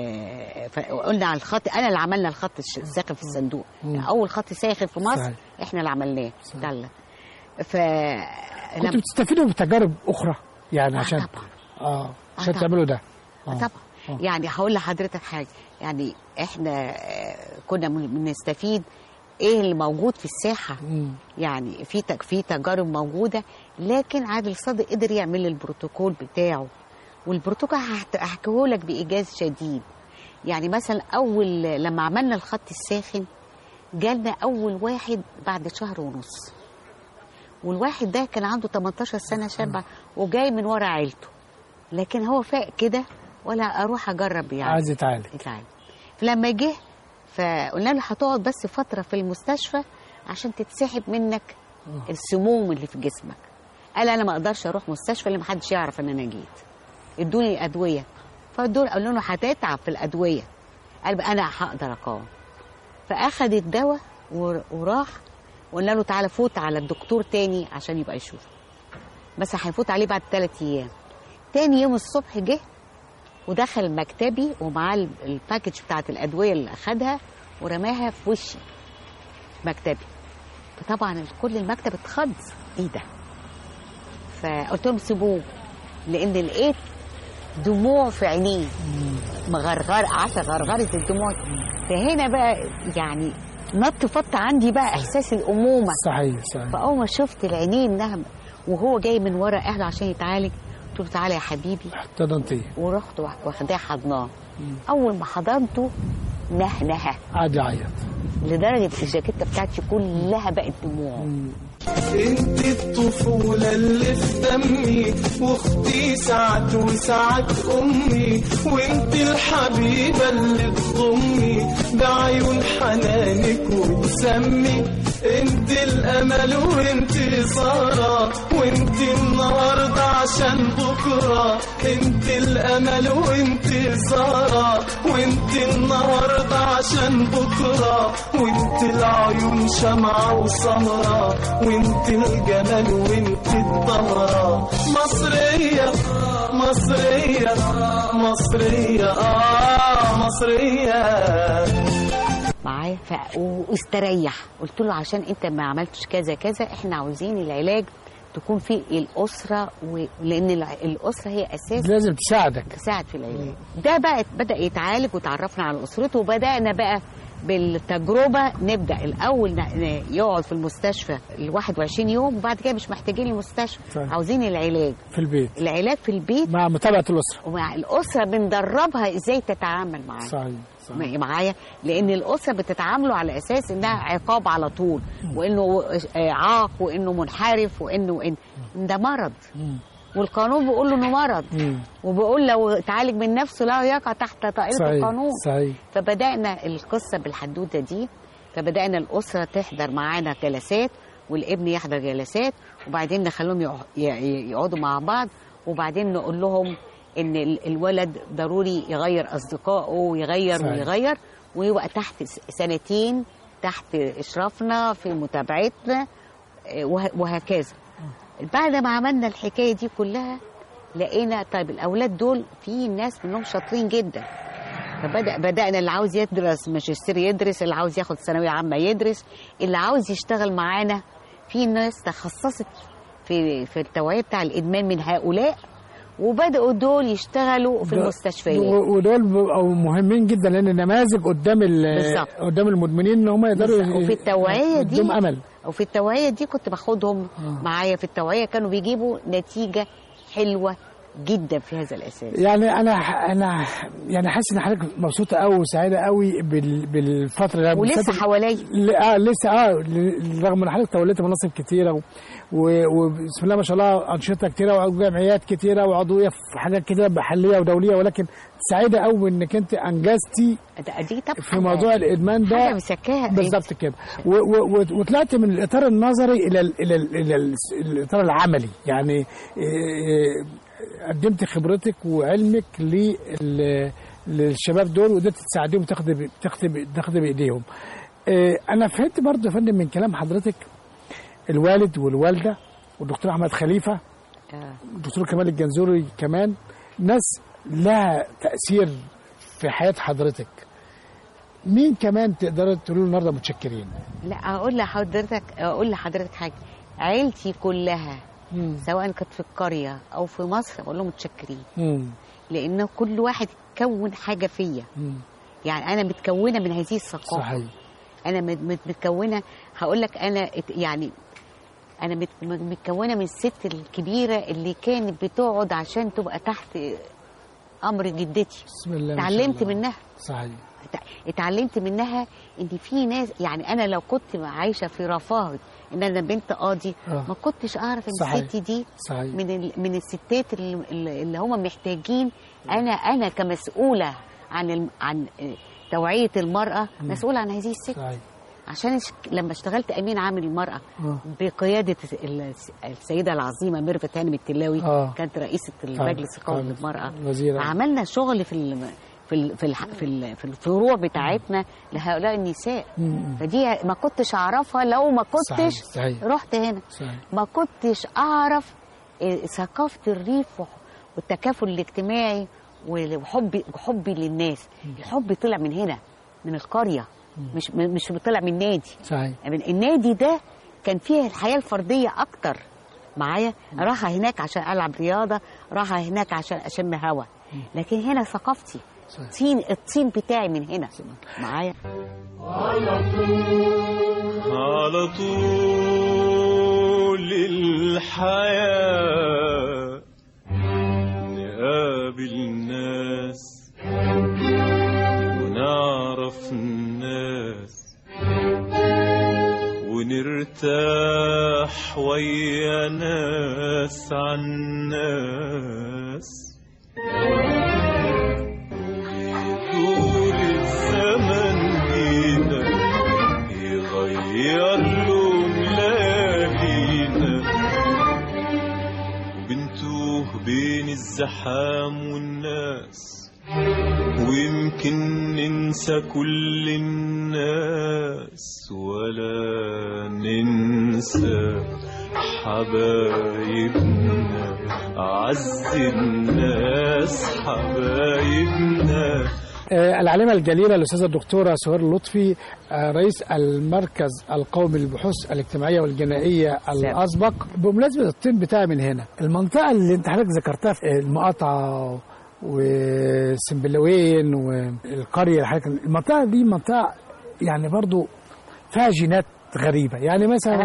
آه، ف- قلنا على الخط انا اللي عملنا الخط الش- الساخن في الصندوق مم. اول خط ساخن في مصر صحيح. احنا اللي عملناه صحيح. دلة ف كنتوا لما- بتستفيدوا من تجارب اخرى يعني آه، عشان طبعا. اه عشان طبعا. تعملوا ده آه. طبعا آه. يعني هقول لحضرتك حاجه يعني احنا آه، كنا من- بنستفيد ايه اللي موجود في الساحه مم. يعني في تج- في تجارب موجوده لكن عادل صادق قدر يعمل البروتوكول بتاعه والبروتوكول هحكيه لك بايجاز شديد يعني مثلا اول لما عملنا الخط الساخن جالنا اول واحد بعد شهر ونص والواحد ده كان عنده 18 سنه شاب وجاي من ورا عيلته لكن هو فاق كده ولا اروح اجرب يعني عايز يتعالج يتعالج فلما جه فقلنا له هتقعد بس فتره في المستشفى عشان تتسحب منك السموم اللي في جسمك قال انا ما اقدرش اروح مستشفى اللي محدش يعرف ان انا جيت ادوني ادويه فدول قالوا له هتتعب في الادويه قال بقى انا هقدر اقاوم فاخد الدواء ور- وراح وقلنا له تعالى فوت على الدكتور تاني عشان يبقى يشوف بس هيفوت عليه بعد ثلاث ايام تاني يوم الصبح جه ودخل مكتبي ومعاه ال- الباكج بتاعت الادويه اللي اخدها ورماها في وشي مكتبي فطبعا كل المكتب اتخض ايه ده فقلت لهم سيبوه لان لقيت دموع في عينيه مغرغر عارفه غرغره الدموع فهنا بقى يعني نط فط عندي بقى احساس الامومه صحيح صحيح فاول ما شفت العينين انها وهو جاي من ورا اهله عشان يتعالج قلت له تعالى يا حبيبي احتضنتيه ورحت واخداه حضناه اول ما حضنته نهنها قعد يعيط لدرجه الجاكيته بتاعتي كلها بقت دموع انت الطفولة اللي في دمي واختي ساعات وساعات امي وانت الحبيبة اللي تضمي بعيون حنانك وتسمي انت الامل وانت سارة وانت النهاردة عشان بكرة انت الامل وانت سارة وانت النهاردة عشان بكرة وانت العيون شمعة وسهرة وانت الجمال وانت الطهرة مصرية مصرية مصرية آه مصرية معايا ف... واستريح قلت له عشان انت ما عملتش كذا كذا احنا عاوزين العلاج تكون في الاسره و... لان الع- الاسره هي اساس لازم تساعدك تساعد في العلاج ده بقى بدا يتعالج وتعرفنا على اسرته وبدانا بقى بالتجربه نبدا الاول ن- ن- يقعد في المستشفى ل 21 يوم وبعد كده مش محتاجين المستشفى صحيح. عاوزين العلاج في البيت العلاج في البيت مع متابعه الاسره ومع الاسره بندربها ازاي تتعامل معاه صحيح صحيح معايا لان الاسره بتتعاملوا على اساس انها عقاب على طول وانه آه، عاق وانه منحرف وانه وإن ده مرض مم. والقانون بيقول له انه مرض مم. وبيقول لو اتعالج من نفسه لا يقع تحت طائله صحيح القانون صحيح فبدانا القصه بالحدوته دي فبدانا الاسره تحضر معانا جلسات والابن يحضر جلسات وبعدين نخليهم يقع- ي- يقعدوا مع بعض وبعدين نقول لهم ان ال- الولد ضروري يغير اصدقائه ويغير صحيح. ويغير ويبقى تحت س- سنتين تحت اشرافنا في متابعتنا آه، وه- وهكذا بعد ما عملنا الحكايه دي كلها لقينا طيب الاولاد دول في ناس منهم شاطرين جدا فبدا بدانا اللي عاوز يدرس ماجستير يدرس اللي عاوز ياخد ثانويه عامه يدرس اللي عاوز يشتغل معانا في ناس تخصصت في في التوعيه بتاع الادمان من هؤلاء وبداوا دول يشتغلوا في ده- المستشفيات و- ودول بيبقوا مهمين جدا لان نماذج قدام ال- بالظبط. قدام المدمنين ان هم يقدروا بالظبط. وفي التوعية دي- يديهم امل وفي التوعيه دي كنت باخدهم معايا في التوعيه كانوا بيجيبوا نتيجه حلوه جدا في هذا الاساس يعني انا انا يعني حاسس ان حضرتك مبسوطه قوي وسعيده قوي بال- بالفتره اللي ولسه فاتت. حواليا ل- اه لسه اه ل- رغم ان حضرتك توليت مناصب كتيره و- و- وبسم الله ما شاء الله انشطه كتيره وجمعيات كتيره وعضويه في حاجات كتيره محليه ودوليه ولكن سعيده قوي انك انت انجزتي ده- دي طبعا في موضوع الادمان ده حاجه مسكاها بالظبط كده و- و- و- وطلعت من الاطار النظري الى ال الى ال الى ال الاطار العملي يعني إيه، قدمت خبرتك وعلمك لل- للشباب دول وقدرت تساعديهم تاخدي تاخدي تاخدي بايديهم إيه، انا فهمت برضه يا فندم من كلام حضرتك الوالد والوالده والدكتور احمد خليفه آه. الدكتور كمال الجنزوري كمان ناس لها تاثير في حياه حضرتك مين كمان تقدروا تقولوا له النهارده متشكرين لا اقول لحضرتك اقول لحضرتك حاجه عيلتي كلها سواء كانت في القريه او في مصر اقول لهم متشكرين مم. لان كل واحد كون حاجه فيا مم. يعني انا متكونه من هذه الثقافه صحيح انا مت- مت- متكونه هقول لك انا ات- يعني انا مت- م- متكونه من الست الكبيره اللي كانت بتقعد عشان تبقى تحت امر جدتي بسم الله ما شاء اتعلمت الله. منها صحيح اتع- اتعلمت منها ان في ناس يعني انا لو كنت عايشه في رفاهه ان انا بنت قاضي آه. ما كنتش اعرف ان صحيح. الست دي صحيح من ال... من الستات اللي, اللي هم محتاجين انا انا كمسؤوله عن الم... عن آه، توعيه المراه مسؤوله عن هذه الست صحيح عشان ش- لما اشتغلت امين عام المراه آه. بقياده ال- السيده العظيمه ميرفت هانم التلاوي آه. كانت رئيسه المجلس القومي كانت للمراه وزيرة. عملنا شغل في ال... في ال... في, الح... في, ال... في الفروع بتاعتنا لهؤلاء النساء مم. فدي ما كنتش اعرفها لو ما كنتش صحيح، صحيح. رحت هنا صحيح ما كنتش اعرف إيه، ثقافه الريف وح- والتكافل الاجتماعي وحبي حبي للناس الحب طلع من هنا من القريه مش مش طلع من نادي صحيح من النادي ده كان فيه الحياه الفرديه اكتر معايا راحه هناك عشان العب رياضه راحه هناك عشان اشم هوا لكن هنا ثقافتي صحيح. طين الطين بتاعي من هنا معايا على طول الحياة نقابل ناس ونعرف الناس ونرتاح ويا ناس عن ناس دور الزمن بينا يغير لون ليالينا وبنتوه بين الزحام والناس ويمكن ننسى كل الناس ولا ننسى حبايبنا أعز الناس حبايبنا آه، العالمة الجليلة الأستاذة الدكتورة سهير لطفي آه، رئيس المركز القومي للبحوث الاجتماعية والجنائية الأسبق بمناسبة الطين بتاعي من هنا المنطقة اللي انت حضرتك ذكرتها في المقاطعة وسنبلاوين والقرية اللي حضرتك المنطقة دي منطقة يعني برضو فيها جينات غريبة يعني مثلا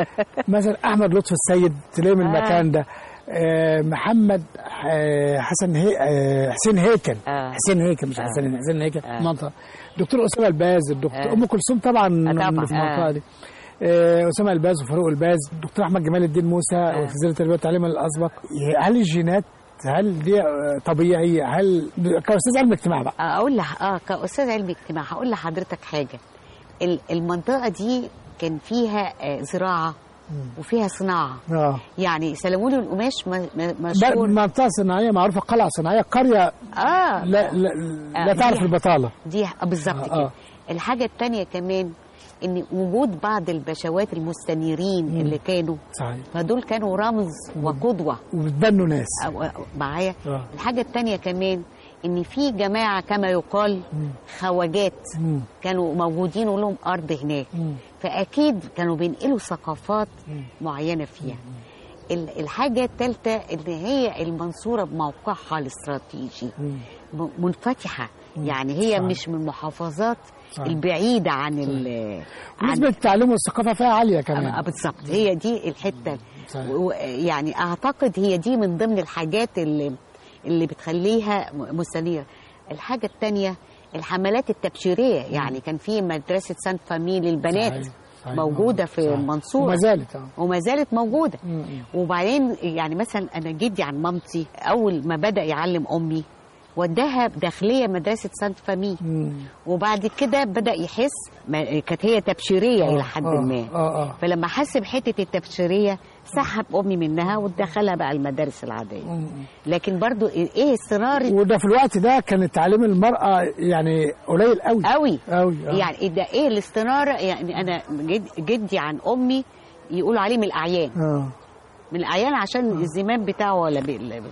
مثلا أحمد لطفي السيد تلاقيه من المكان ده آه، محمد آه، حسن هي آه، حسين هيكل آه. حسين هيكل مش حسين حسين هيكل آه. منطقه دكتور اسامه الباز الدكتور آه. ام كلثوم طبعا طبعا. في المنطقه آه. دي آه، اسامه الباز وفاروق الباز الدكتور احمد جمال الدين موسى وزير التربيه والتعليم الاسبق هل الجينات هل دي آه، طبيعي هل كاستاذ علم اجتماع بقى اقول لح اه كاستاذ علم اجتماع هقول لحضرتك حاجه ال- المنطقه دي كان فيها آه، زراعه وفيها صناعه اه يعني سلموني القماش م- م- بقى مشهور منطقه صناعيه معروفه قلعه صناعيه قريه اه لا لا, لا آه، تعرف دي- البطاله دي آه، بالظبط آه، كده آه. الحاجه الثانيه كمان ان وجود بعض البشوات المستنيرين اللي كانوا صحيح فدول كانوا رمز وقدوه وبتبنوا ناس أو- أو- معايا آه. الحاجه الثانيه كمان ان في جماعه كما يقال خواجات مم. كانوا موجودين ولهم ارض هناك مم. فاكيد كانوا بينقلوا ثقافات معينه فيها ال- الحاجه الثالثه ان هي المنصوره بموقعها الاستراتيجي م- منفتحه يعني هي صحيح. مش من المحافظات صحيح. البعيده عن ال عن نسبه التعليم والثقافه فيها عاليه آه، كمان بالظبط هي دي الحته صحيح. و- يعني اعتقد هي دي من ضمن الحاجات اللي اللي بتخليها م- مستنيره الحاجه الثانيه الحملات التبشيريه يعني كان في مدرسه سان فامي للبنات صحيح. صحيح. موجوده في صحيح. المنصوره وما زالت اه وما زالت موجوده مم. وبعدين يعني مثلا انا جدي عن مامتي اول ما بدا يعلم امي وداها داخليه مدرسه سانت فامي مم. وبعد كده بدا يحس ما كانت هي تبشيريه الى حد آه، ما اه اه فلما حس بحته التبشيريه سحب امي منها ودخلها بقى المدارس العاديه مم. لكن برضو ايه اصرار وده في الوقت ده كان تعليم المرأة يعني قليل قوي قوي قوي آه. يعني ده ايه الاستناره يعني انا جد جدي عن امي يقولوا عليه من الاعيان اه من الاعيان عشان الزمام بتاعه ولا بي...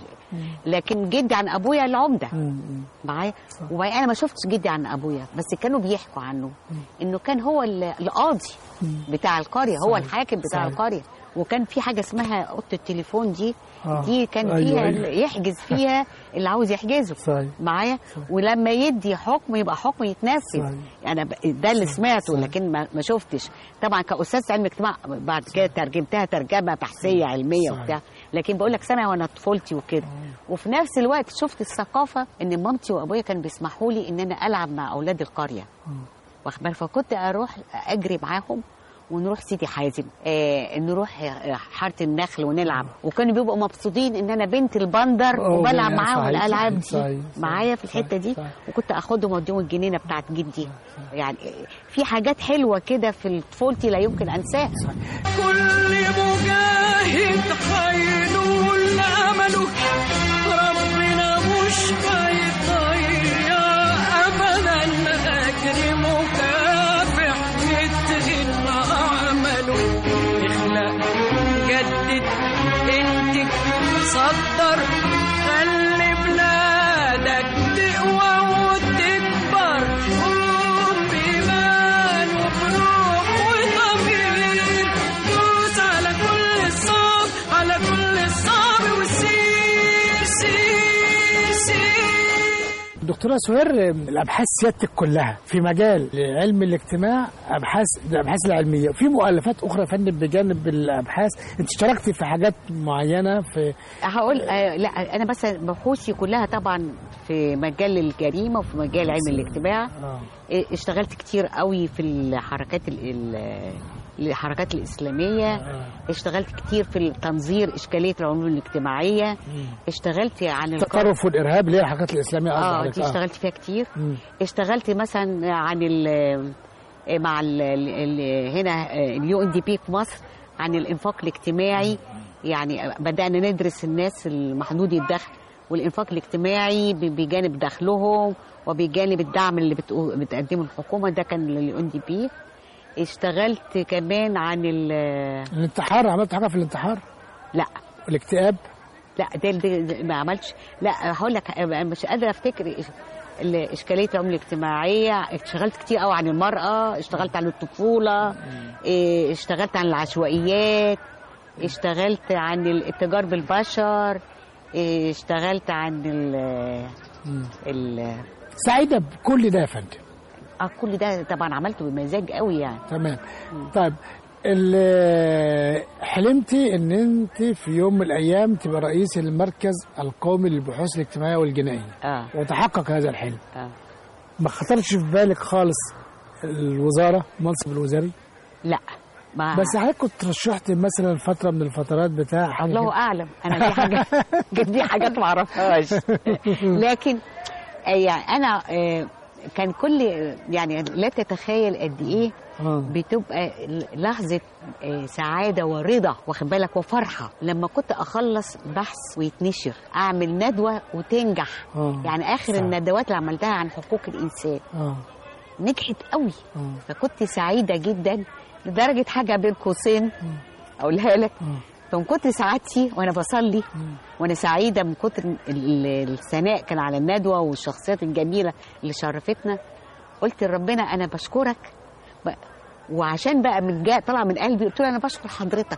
لكن جدي عن ابويا العمده مم. معايا وبعدين انا ما شفتش جدي عن ابويا بس كانوا بيحكوا عنه انه كان هو ال- القاضي بتاع القريه هو صحيح. الحاكم بتاع صحيح. القريه وكان في حاجه اسمها اوضه التليفون دي آه. دي كان أيوة، فيها أيوة. يحجز فيها اللي عاوز يحجزه صحيح. معايا ولما يدي حكم يبقى حكم يتنفذ صحيح. انا ب- ده اللي سمعته لكن ما ما شفتش طبعا كاستاذ علم اجتماع بعد كده ترجمتها ترجمه بحثيه علميه صحيح. وبتاع لكن بقول لك سنه وانا طفولتي وكده وفي نفس الوقت شفت الثقافه ان مامتي وابويا كانوا بيسمحوا لي ان انا العب مع اولاد القريه واخد بالك فكنت اروح اجري معاهم ونروح سيدي حازم آه نروح آه، حاره النخل ونلعب وكانوا بيبقوا مبسوطين ان انا بنت البندر أوه، وبلعب صحيح، معاهم صحيح، الالعاب دي صحيح، صحيح، معايا في الحته دي صحيح. وكنت اخدهم اوديهم الجنينه بتاعت جدي يعني في حاجات حلوه كده في طفولتي لا يمكن انساها كل مجاهد هينول امله ربنا مش هيضيع ابدا اجر مكافح يتغن عمله اخلق جدد انتج صدر خلي بلادك تقوى وتكبر قوم بإيمان وبروح وضمير دوس على كل الصعب على كل الصعب والسير سير سير دكتورة سهير الابحاث سيادتك كلها في مجال علم الاجتماع ابحاث الابحاث العلميه في مؤلفات اخرى يا فندم بجانب الابحاث انت اشتركتي في حاجات معينه في هقول آه لا انا بس بحوثي كلها طبعا في مجال الجريمه وفي مجال علم الاجتماع آه. آه، اشتغلت كتير قوي في الحركات ال- ال- الحركات الاسلاميه اشتغلت كتير في التنظير اشكاليه العلوم الاجتماعيه اشتغلت عن القرن التطرف والارهاب اللي هي الحركات الاسلاميه قصدي اه عليك. دي اشتغلت فيها كتير مم. اشتغلت مثلا عن ال مع ال ال هنا اليو ان دي بي في مصر عن الانفاق الاجتماعي يعني بدانا ندرس الناس المحدودي الدخل والانفاق الاجتماعي ب- بجانب دخلهم وبجانب الدعم اللي بتقو- بتقدمه الحكومه ده كان لليو ان دي بي اشتغلت كمان عن ال الانتحار عملت حاجه في الانتحار لا الاكتئاب لا ده, ده, ده ما عملتش لا هقول لك أنا مش قادره افتكر إيش- ال- اشكاليه العلوم الاجتماعيه اشتغلت كتير قوي عن المراه اشتغلت عن الطفوله إيه، اشتغلت عن العشوائيات اشتغلت عن الاتجار بالبشر إيه، اشتغلت عن ال ال سعيده بكل ده يا فندم اه كل ده طبعا عملته بمزاج قوي يعني تمام طيب ال- حلمتي ان انت في يوم من الايام تبقى رئيس المركز القومي للبحوث الاجتماعيه والجنائيه اه وتحقق هذا الحلم اه ما خطرش في بالك خالص الوزاره المنصب الوزاري لا ما بس حضرتك كنت رشحت مثلا فتره من الفترات بتاع حاجه الله كده. اعلم انا دي حاجه دي حاجات ما اعرفهاش لكن آه، يعني انا آه، كان كل يعني لا تتخيل قد ايه آه. بتبقى لحظه آه، سعاده ورضا واخد بالك وفرحه لما كنت اخلص بحث ويتنشر اعمل ندوه وتنجح آه. يعني اخر صح. الندوات اللي عملتها عن حقوق الانسان اه نجحت قوي آه. فكنت سعيده جدا لدرجه حاجه بين قوسين اقولها لك فمن كتر سعادتي وانا بصلي وانا سعيده من كتر ال- ال- الثناء كان على الندوه والشخصيات الجميله اللي شرفتنا قلت لربنا انا بشكرك ب- وعشان بقى من جاء طلع من قلبي قلت له انا بشكر حضرتك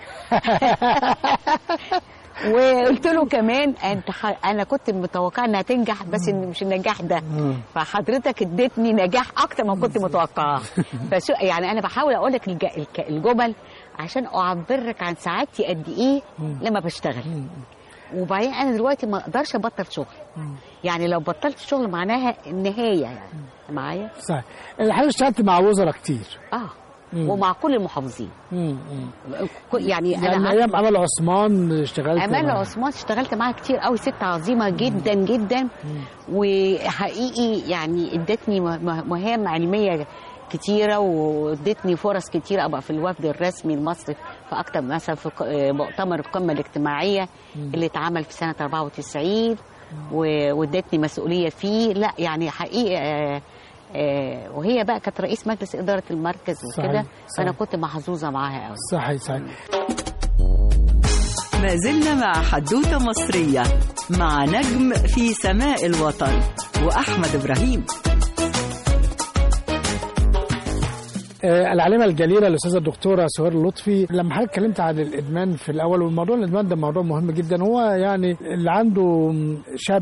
وقلت له كمان انت ح... انا كنت متوقعه انها تنجح بس إن مش النجاح ده فحضرتك اديتني نجاح اكتر ما كنت متوقعه فشو يعني انا بحاول اقول لك الج... الك- الجمل عشان اعبرك عن سعادتي قد ايه لما بشتغل وبعدين انا دلوقتي ما اقدرش ابطل شغل يعني لو بطلت شغل معناها النهايه يعني معايا صحيح الحقيقه اشتغلت مع وزراء كتير اه ومع كل المحافظين مم. مم. ك- يعني يعني انا ايام امل عثمان اشتغلت امال مع- عثمان اشتغلت معاها كتير قوي ست عظيمه جدا جدا وحقيقي يعني ادتني مه- مه- مهام علميه كتيره وادتني فرص كتيره ابقى في الوفد الرسمي المصري في اكتر مثلا في ق- مؤتمر القمه الاجتماعيه اللي اتعمل في سنه 94 و- وادتني مسؤوليه فيه لا يعني حقيقي آه، آه، وهي بقى كانت رئيس مجلس اداره المركز وكده صحيح، فانا صحيح. كنت محظوظه معاها قوي صحيح صحيح ما زلنا مع حدوتة مصرية مع نجم في سماء الوطن وأحمد إبراهيم آه، العالمه الجليله الاستاذه الدكتوره سهير لطفي لما حضرتك اتكلمت عن الادمان في الاول والموضوع الادمان ده موضوع مهم جدا هو يعني اللي عنده شاب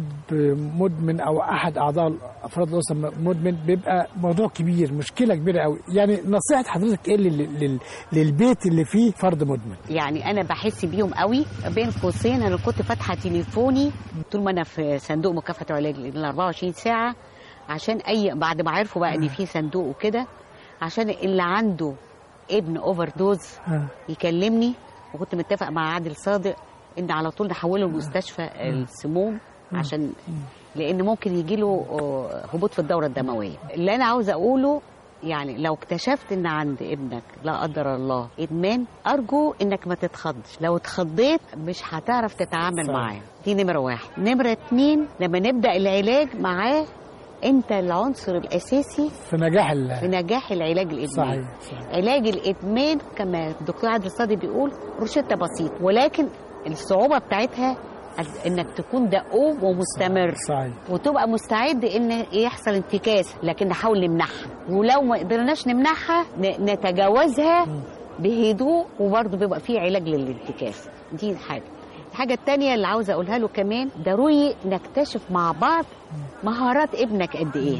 مدمن او احد اعضاء افراد الاسره مدمن بيبقى موضوع كبير مشكله كبيره قوي يعني نصيحه حضرتك ايه لل- لل- للبيت اللي فيه فرد مدمن يعني انا بحس بيهم قوي بين قوسين انا كنت فاتحه تليفوني طول ما انا في صندوق مكافحه العلاج ال 24 ساعه عشان اي بعد ما عرفوا بقى ان في صندوق وكده عشان اللي عنده ابن اوفر دوز آه. يكلمني وكنت متفق مع عادل صادق ان على طول نحوله لمستشفى السموم عشان لان ممكن يجي له هبوط في الدوره الدمويه اللي انا عاوزه اقوله يعني لو اكتشفت ان عند ابنك لا قدر الله ادمان ارجو انك ما تتخضش لو اتخضيت مش هتعرف تتعامل صح. معاه دي نمره واحد نمره اتنين لما نبدا العلاج معاه انت العنصر الاساسي في نجاح في ال نجاح العلاج الادمان صحيح صحيح علاج الادمان كما الدكتور عادل الصادق بيقول روشته بسيطه ولكن الصعوبه بتاعتها انك تكون دؤوب ومستمر صحيح وتبقى مستعد ان يحصل انتكاس لكن نحاول نمنعها ولو ما قدرناش نمنعها ن- نتجاوزها بهدوء وبرضه بيبقى فيه علاج للانتكاس دي حاجه الحاجة التانية اللي عاوزة أقولها له كمان ضروري نكتشف مع بعض مهارات ابنك قد إيه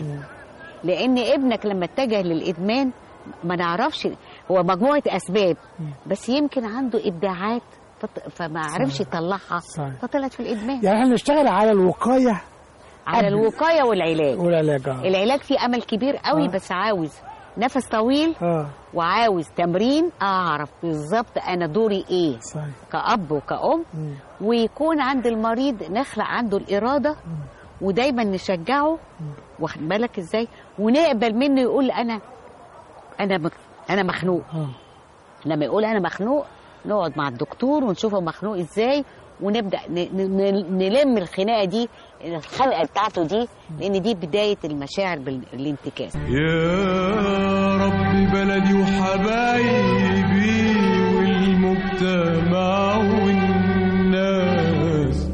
لأن ابنك لما اتجه للإدمان ما نعرفش هو مجموعة أسباب بس يمكن عنده إبداعات فط- فما عرفش يطلعها صحيح. فطلعت في الإدمان يعني احنا نشتغل على الوقايه على قبل. الوقاية والعلاج والعلاج اه العلاج فيه امل كبير قوي آه. بس عاوز نفس طويل اه وعاوز تمرين اعرف بالظبط انا دوري ايه صحيح كأب وكأم مم. ويكون عند المريض نخلق عنده الإرادة ودايما نشجعه واخد بالك ازاي ونقبل منه يقول انا انا مك- انا مخنوق اه لما يقول انا مخنوق نقعد مع الدكتور ونشوفه مخنوق ازاي ونبدا ن- ن- نلم الخناقه دي الخنقه بتاعته دي لان دي بدايه المشاعر بالانتكاس يا رب بلدي وحبايبي والمجتمع والناس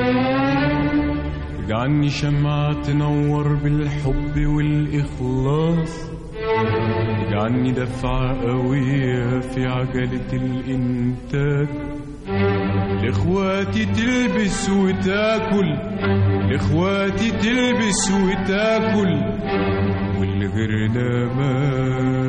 اجعلني شمعة تنور بالحب والإخلاص اجعلني دفعة قوية في عجلة الإنتاج لإخواتي تلبس وتاكل لإخواتي تلبس وتاكل واللي غيرنا ما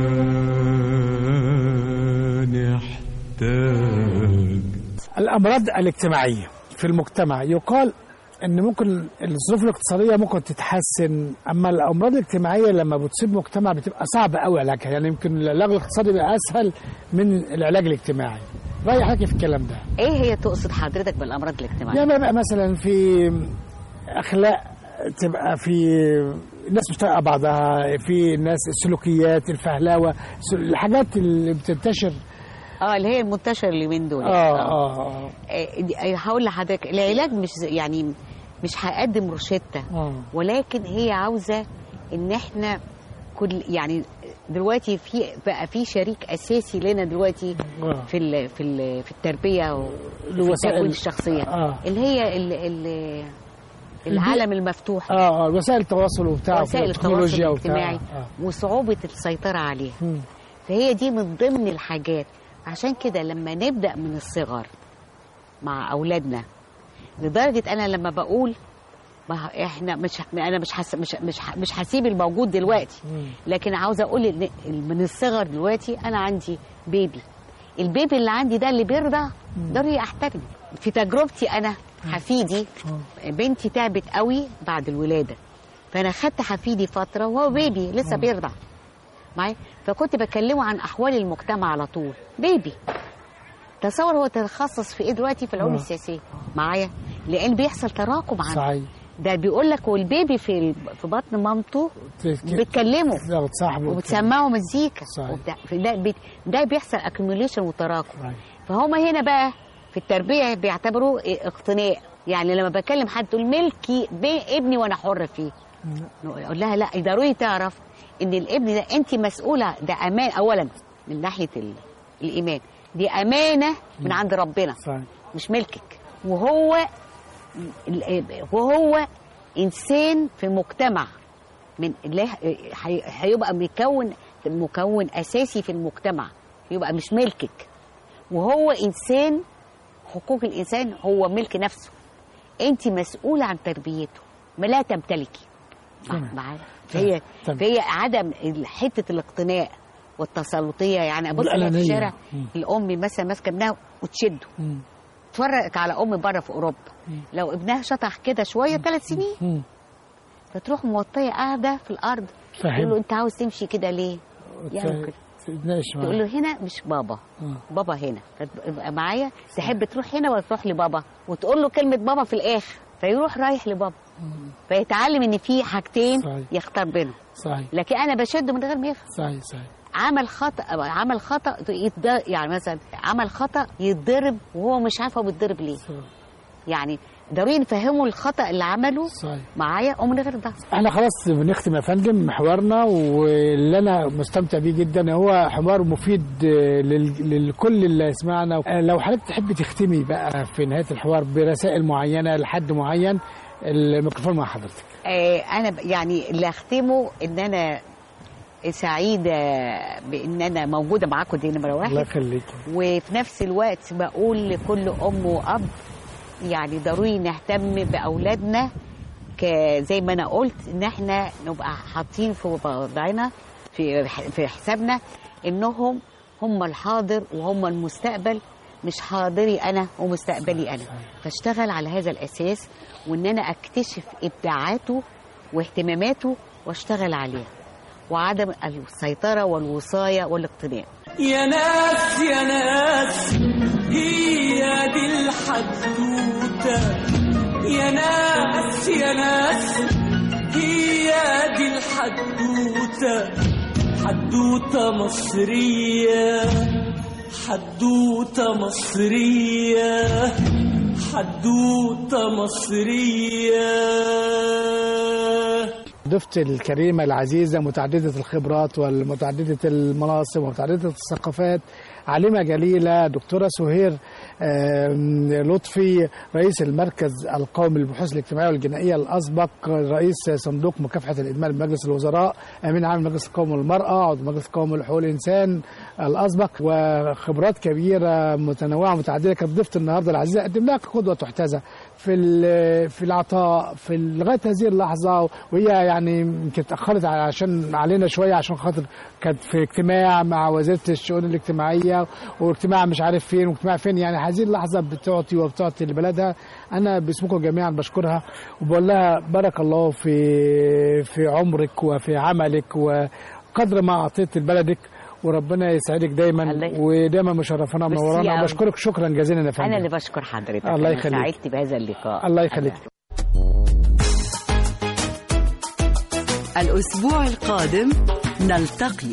نحتاج الامراض الاجتماعيه في المجتمع يقال ان ممكن الظروف الاقتصاديه ممكن تتحسن اما الامراض الاجتماعيه لما بتصيب مجتمع بتبقى صعبه قوي علاجها يعني يمكن العلاج الاقتصادي بيبقى اسهل من العلاج الاجتماعي راي حضرتك في الكلام ده ايه هي تقصد حضرتك بالامراض الاجتماعيه يعني بقى مثلا في اخلاق تبقى في الناس مش طايقه بعضها في الناس السلوكيات الفهلاوه الحاجات اللي بتنتشر اه اللي هي المنتشره اليومين دول اه اه اه آه، دي- آه، هقول لحضرتك العلاج مش زي- يعني مش هقدم روشته اه ولكن هي عاوزه ان احنا كل يعني دلوقتي في بقى في شريك اساسي لنا دلوقتي آه. في ال في ال في التربيه وفي الوسائل- التكوين الشخصيه آه. اللي هي ال ال العالم المفتوح اه اه وسائل التواصل وبتاع وسائل التواصل والتكنولوجيا وبتاع. الاجتماعي آه. وصعوبه السيطره عليها مم. فهي دي من ضمن الحاجات عشان كده لما نبدا من الصغر مع اولادنا لدرجه انا لما بقول ما ه- احنا مش انا مش حس مش مش ه- مش هسيب الموجود دلوقتي مم. لكن عاوزه اقول ان من الصغر دلوقتي انا عندي بيبي البيبي اللي عندي ده اللي بيرضع ضروري احترم في تجربتي انا حفيدي بنتي تعبت قوي بعد الولاده فانا خدت حفيدي فتره وهو بيبي لسه بيرضع معايا فكنت بكلمه عن احوال المجتمع على طول بيبي تصور هو تخصص في ايه دلوقتي في العلوم آه. السياسيه معايا لان بيحصل تراكم عنده صحيح ده بيقول لك والبيبي في في بطن مامته بتكلمه لا بتصاحبه وبتسمعه مزيكا صحيح. وبتاع ده بي- ده بيحصل اكيوميليشن وتراكم صحيح. فهم هنا بقى في التربيه بيعتبروه إيه اقتناء يعني لما بكلم حد تقول ملكي بين ابني وانا حر فيه اقول لها لا ضروري تعرف ان الابن ده انت مسؤوله ده امان اولا من ناحيه ال- الايمان دي امانه من عند ربنا صحيح مش ملكك وهو وهو انسان في مجتمع من له هي- هيبقى بيكون مكون اساسي في المجتمع يبقى مش ملكك وهو انسان حقوق الانسان هو ملك نفسه انت مسؤوله عن تربيته ما لا تمتلكي مع- تمام. معايا فهي تمام. فهي عدم ال- حته الاقتناء والتسلطيه يعني ابص ألاقي في والأنانية. الشارع مم. الام مثلا ماسكه ابنها وتشده مم. اتفرج على ام بره في اوروبا لو ابنها شطح كده شويه ثلاث سنين مم. فتروح موطيه قاعده في الارض فاهم. تقول له انت عاوز تمشي كده ليه؟ يعني كده. تتناقش معاه. تقول له هنا مش بابا آه. بابا هنا فتبقى معايا تحب تروح هنا ولا تروح لبابا وتقول له كلمه بابا في الاخر فيروح رايح لبابا فيتعلم ان في حاجتين صحيح. يختار بينهم صحيح لكن انا بشده من غير ما يفهم صحيح صحيح عمل خطا عمل خطا يتض- يعني مثلا عمل خطا يتضرب وهو مش عارف هو بيتضرب ليه صحيح. يعني ضروري نفهمه الخطا اللي عمله صحيح معايا ومن غير ده احنا خلاص بنختم يا فندم محورنا واللي انا مستمتع بيه جدا هو حوار مفيد آه، لل- للكل اللي يسمعنا آه، لو حضرتك تحبي تختمي بقى في نهايه الحوار برسائل معينه لحد معين الميكروفون مع حضرتك آه، انا ب- يعني اللي اختمه ان انا سعيده بان انا موجوده معاكم دي نمره الله واحد يخليك وفي نفس الوقت بقول لكل ام واب يعني ضروري نهتم باولادنا ك- زي ما انا قلت ان احنا نبقى حاطين في وضعنا في في حسابنا انهم هم الحاضر وهم المستقبل مش حاضري انا ومستقبلي انا فاشتغل على هذا الاساس وان انا اكتشف ابداعاته واهتماماته واشتغل عليها وعدم السيطره والوصايه والاقتناء يا ناس يا ناس هي دي الحدوتة يا ناس يا ناس هي دي الحدوتة حدوتة مصرية حدوتة مصرية حدوتة مصرية ضيفتي الكريمة العزيزة متعددة الخبرات والمتعددة المناصب ومتعددة الثقافات عالمة جليلة دكتورة سهير آم، لطفي رئيس المركز القومي للبحوث الاجتماعية والجنائية الأسبق رئيس صندوق مكافحة الإدمان بمجلس الوزراء أمين عام المجلس القومي للمرأة عضو المجلس القومي لحقوق الإنسان الأسبق وخبرات كبيرة متنوعة متعددة كانت ضيفتي النهاردة العزيزة أقدم لها قدوة تحتذى في ال- في العطاء في لغايه هذه اللحظه وهي يعني يمكن اتاخرت عشان علينا شويه عشان خاطر كانت في اجتماع مع وزيره الشؤون الاجتماعيه واجتماع مش عارف فين واجتماع فين يعني هذه اللحظه بتعطي وبتعطي لبلدها انا باسمكم جميعا بشكرها وبقول لها بارك الله في في عمرك وفي عملك وقدر ما اعطيت لبلدك وربنا يسعدك دايما الله يخليك. ودايما مشرفانا ميرسي ومنورانا أوي. وبشكرك شكرا جزيلا يا فندم انا اللي بشكر حضرتك الله أنا يخليك. سعدت بهذا اللقاء الله يخليك الأسبوع القادم نلتقي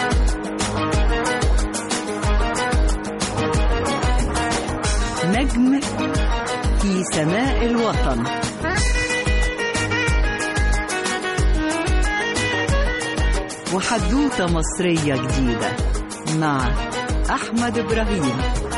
نجم في سماء الوطن وحدوتة مصرية جديدة مع أحمد إبراهيم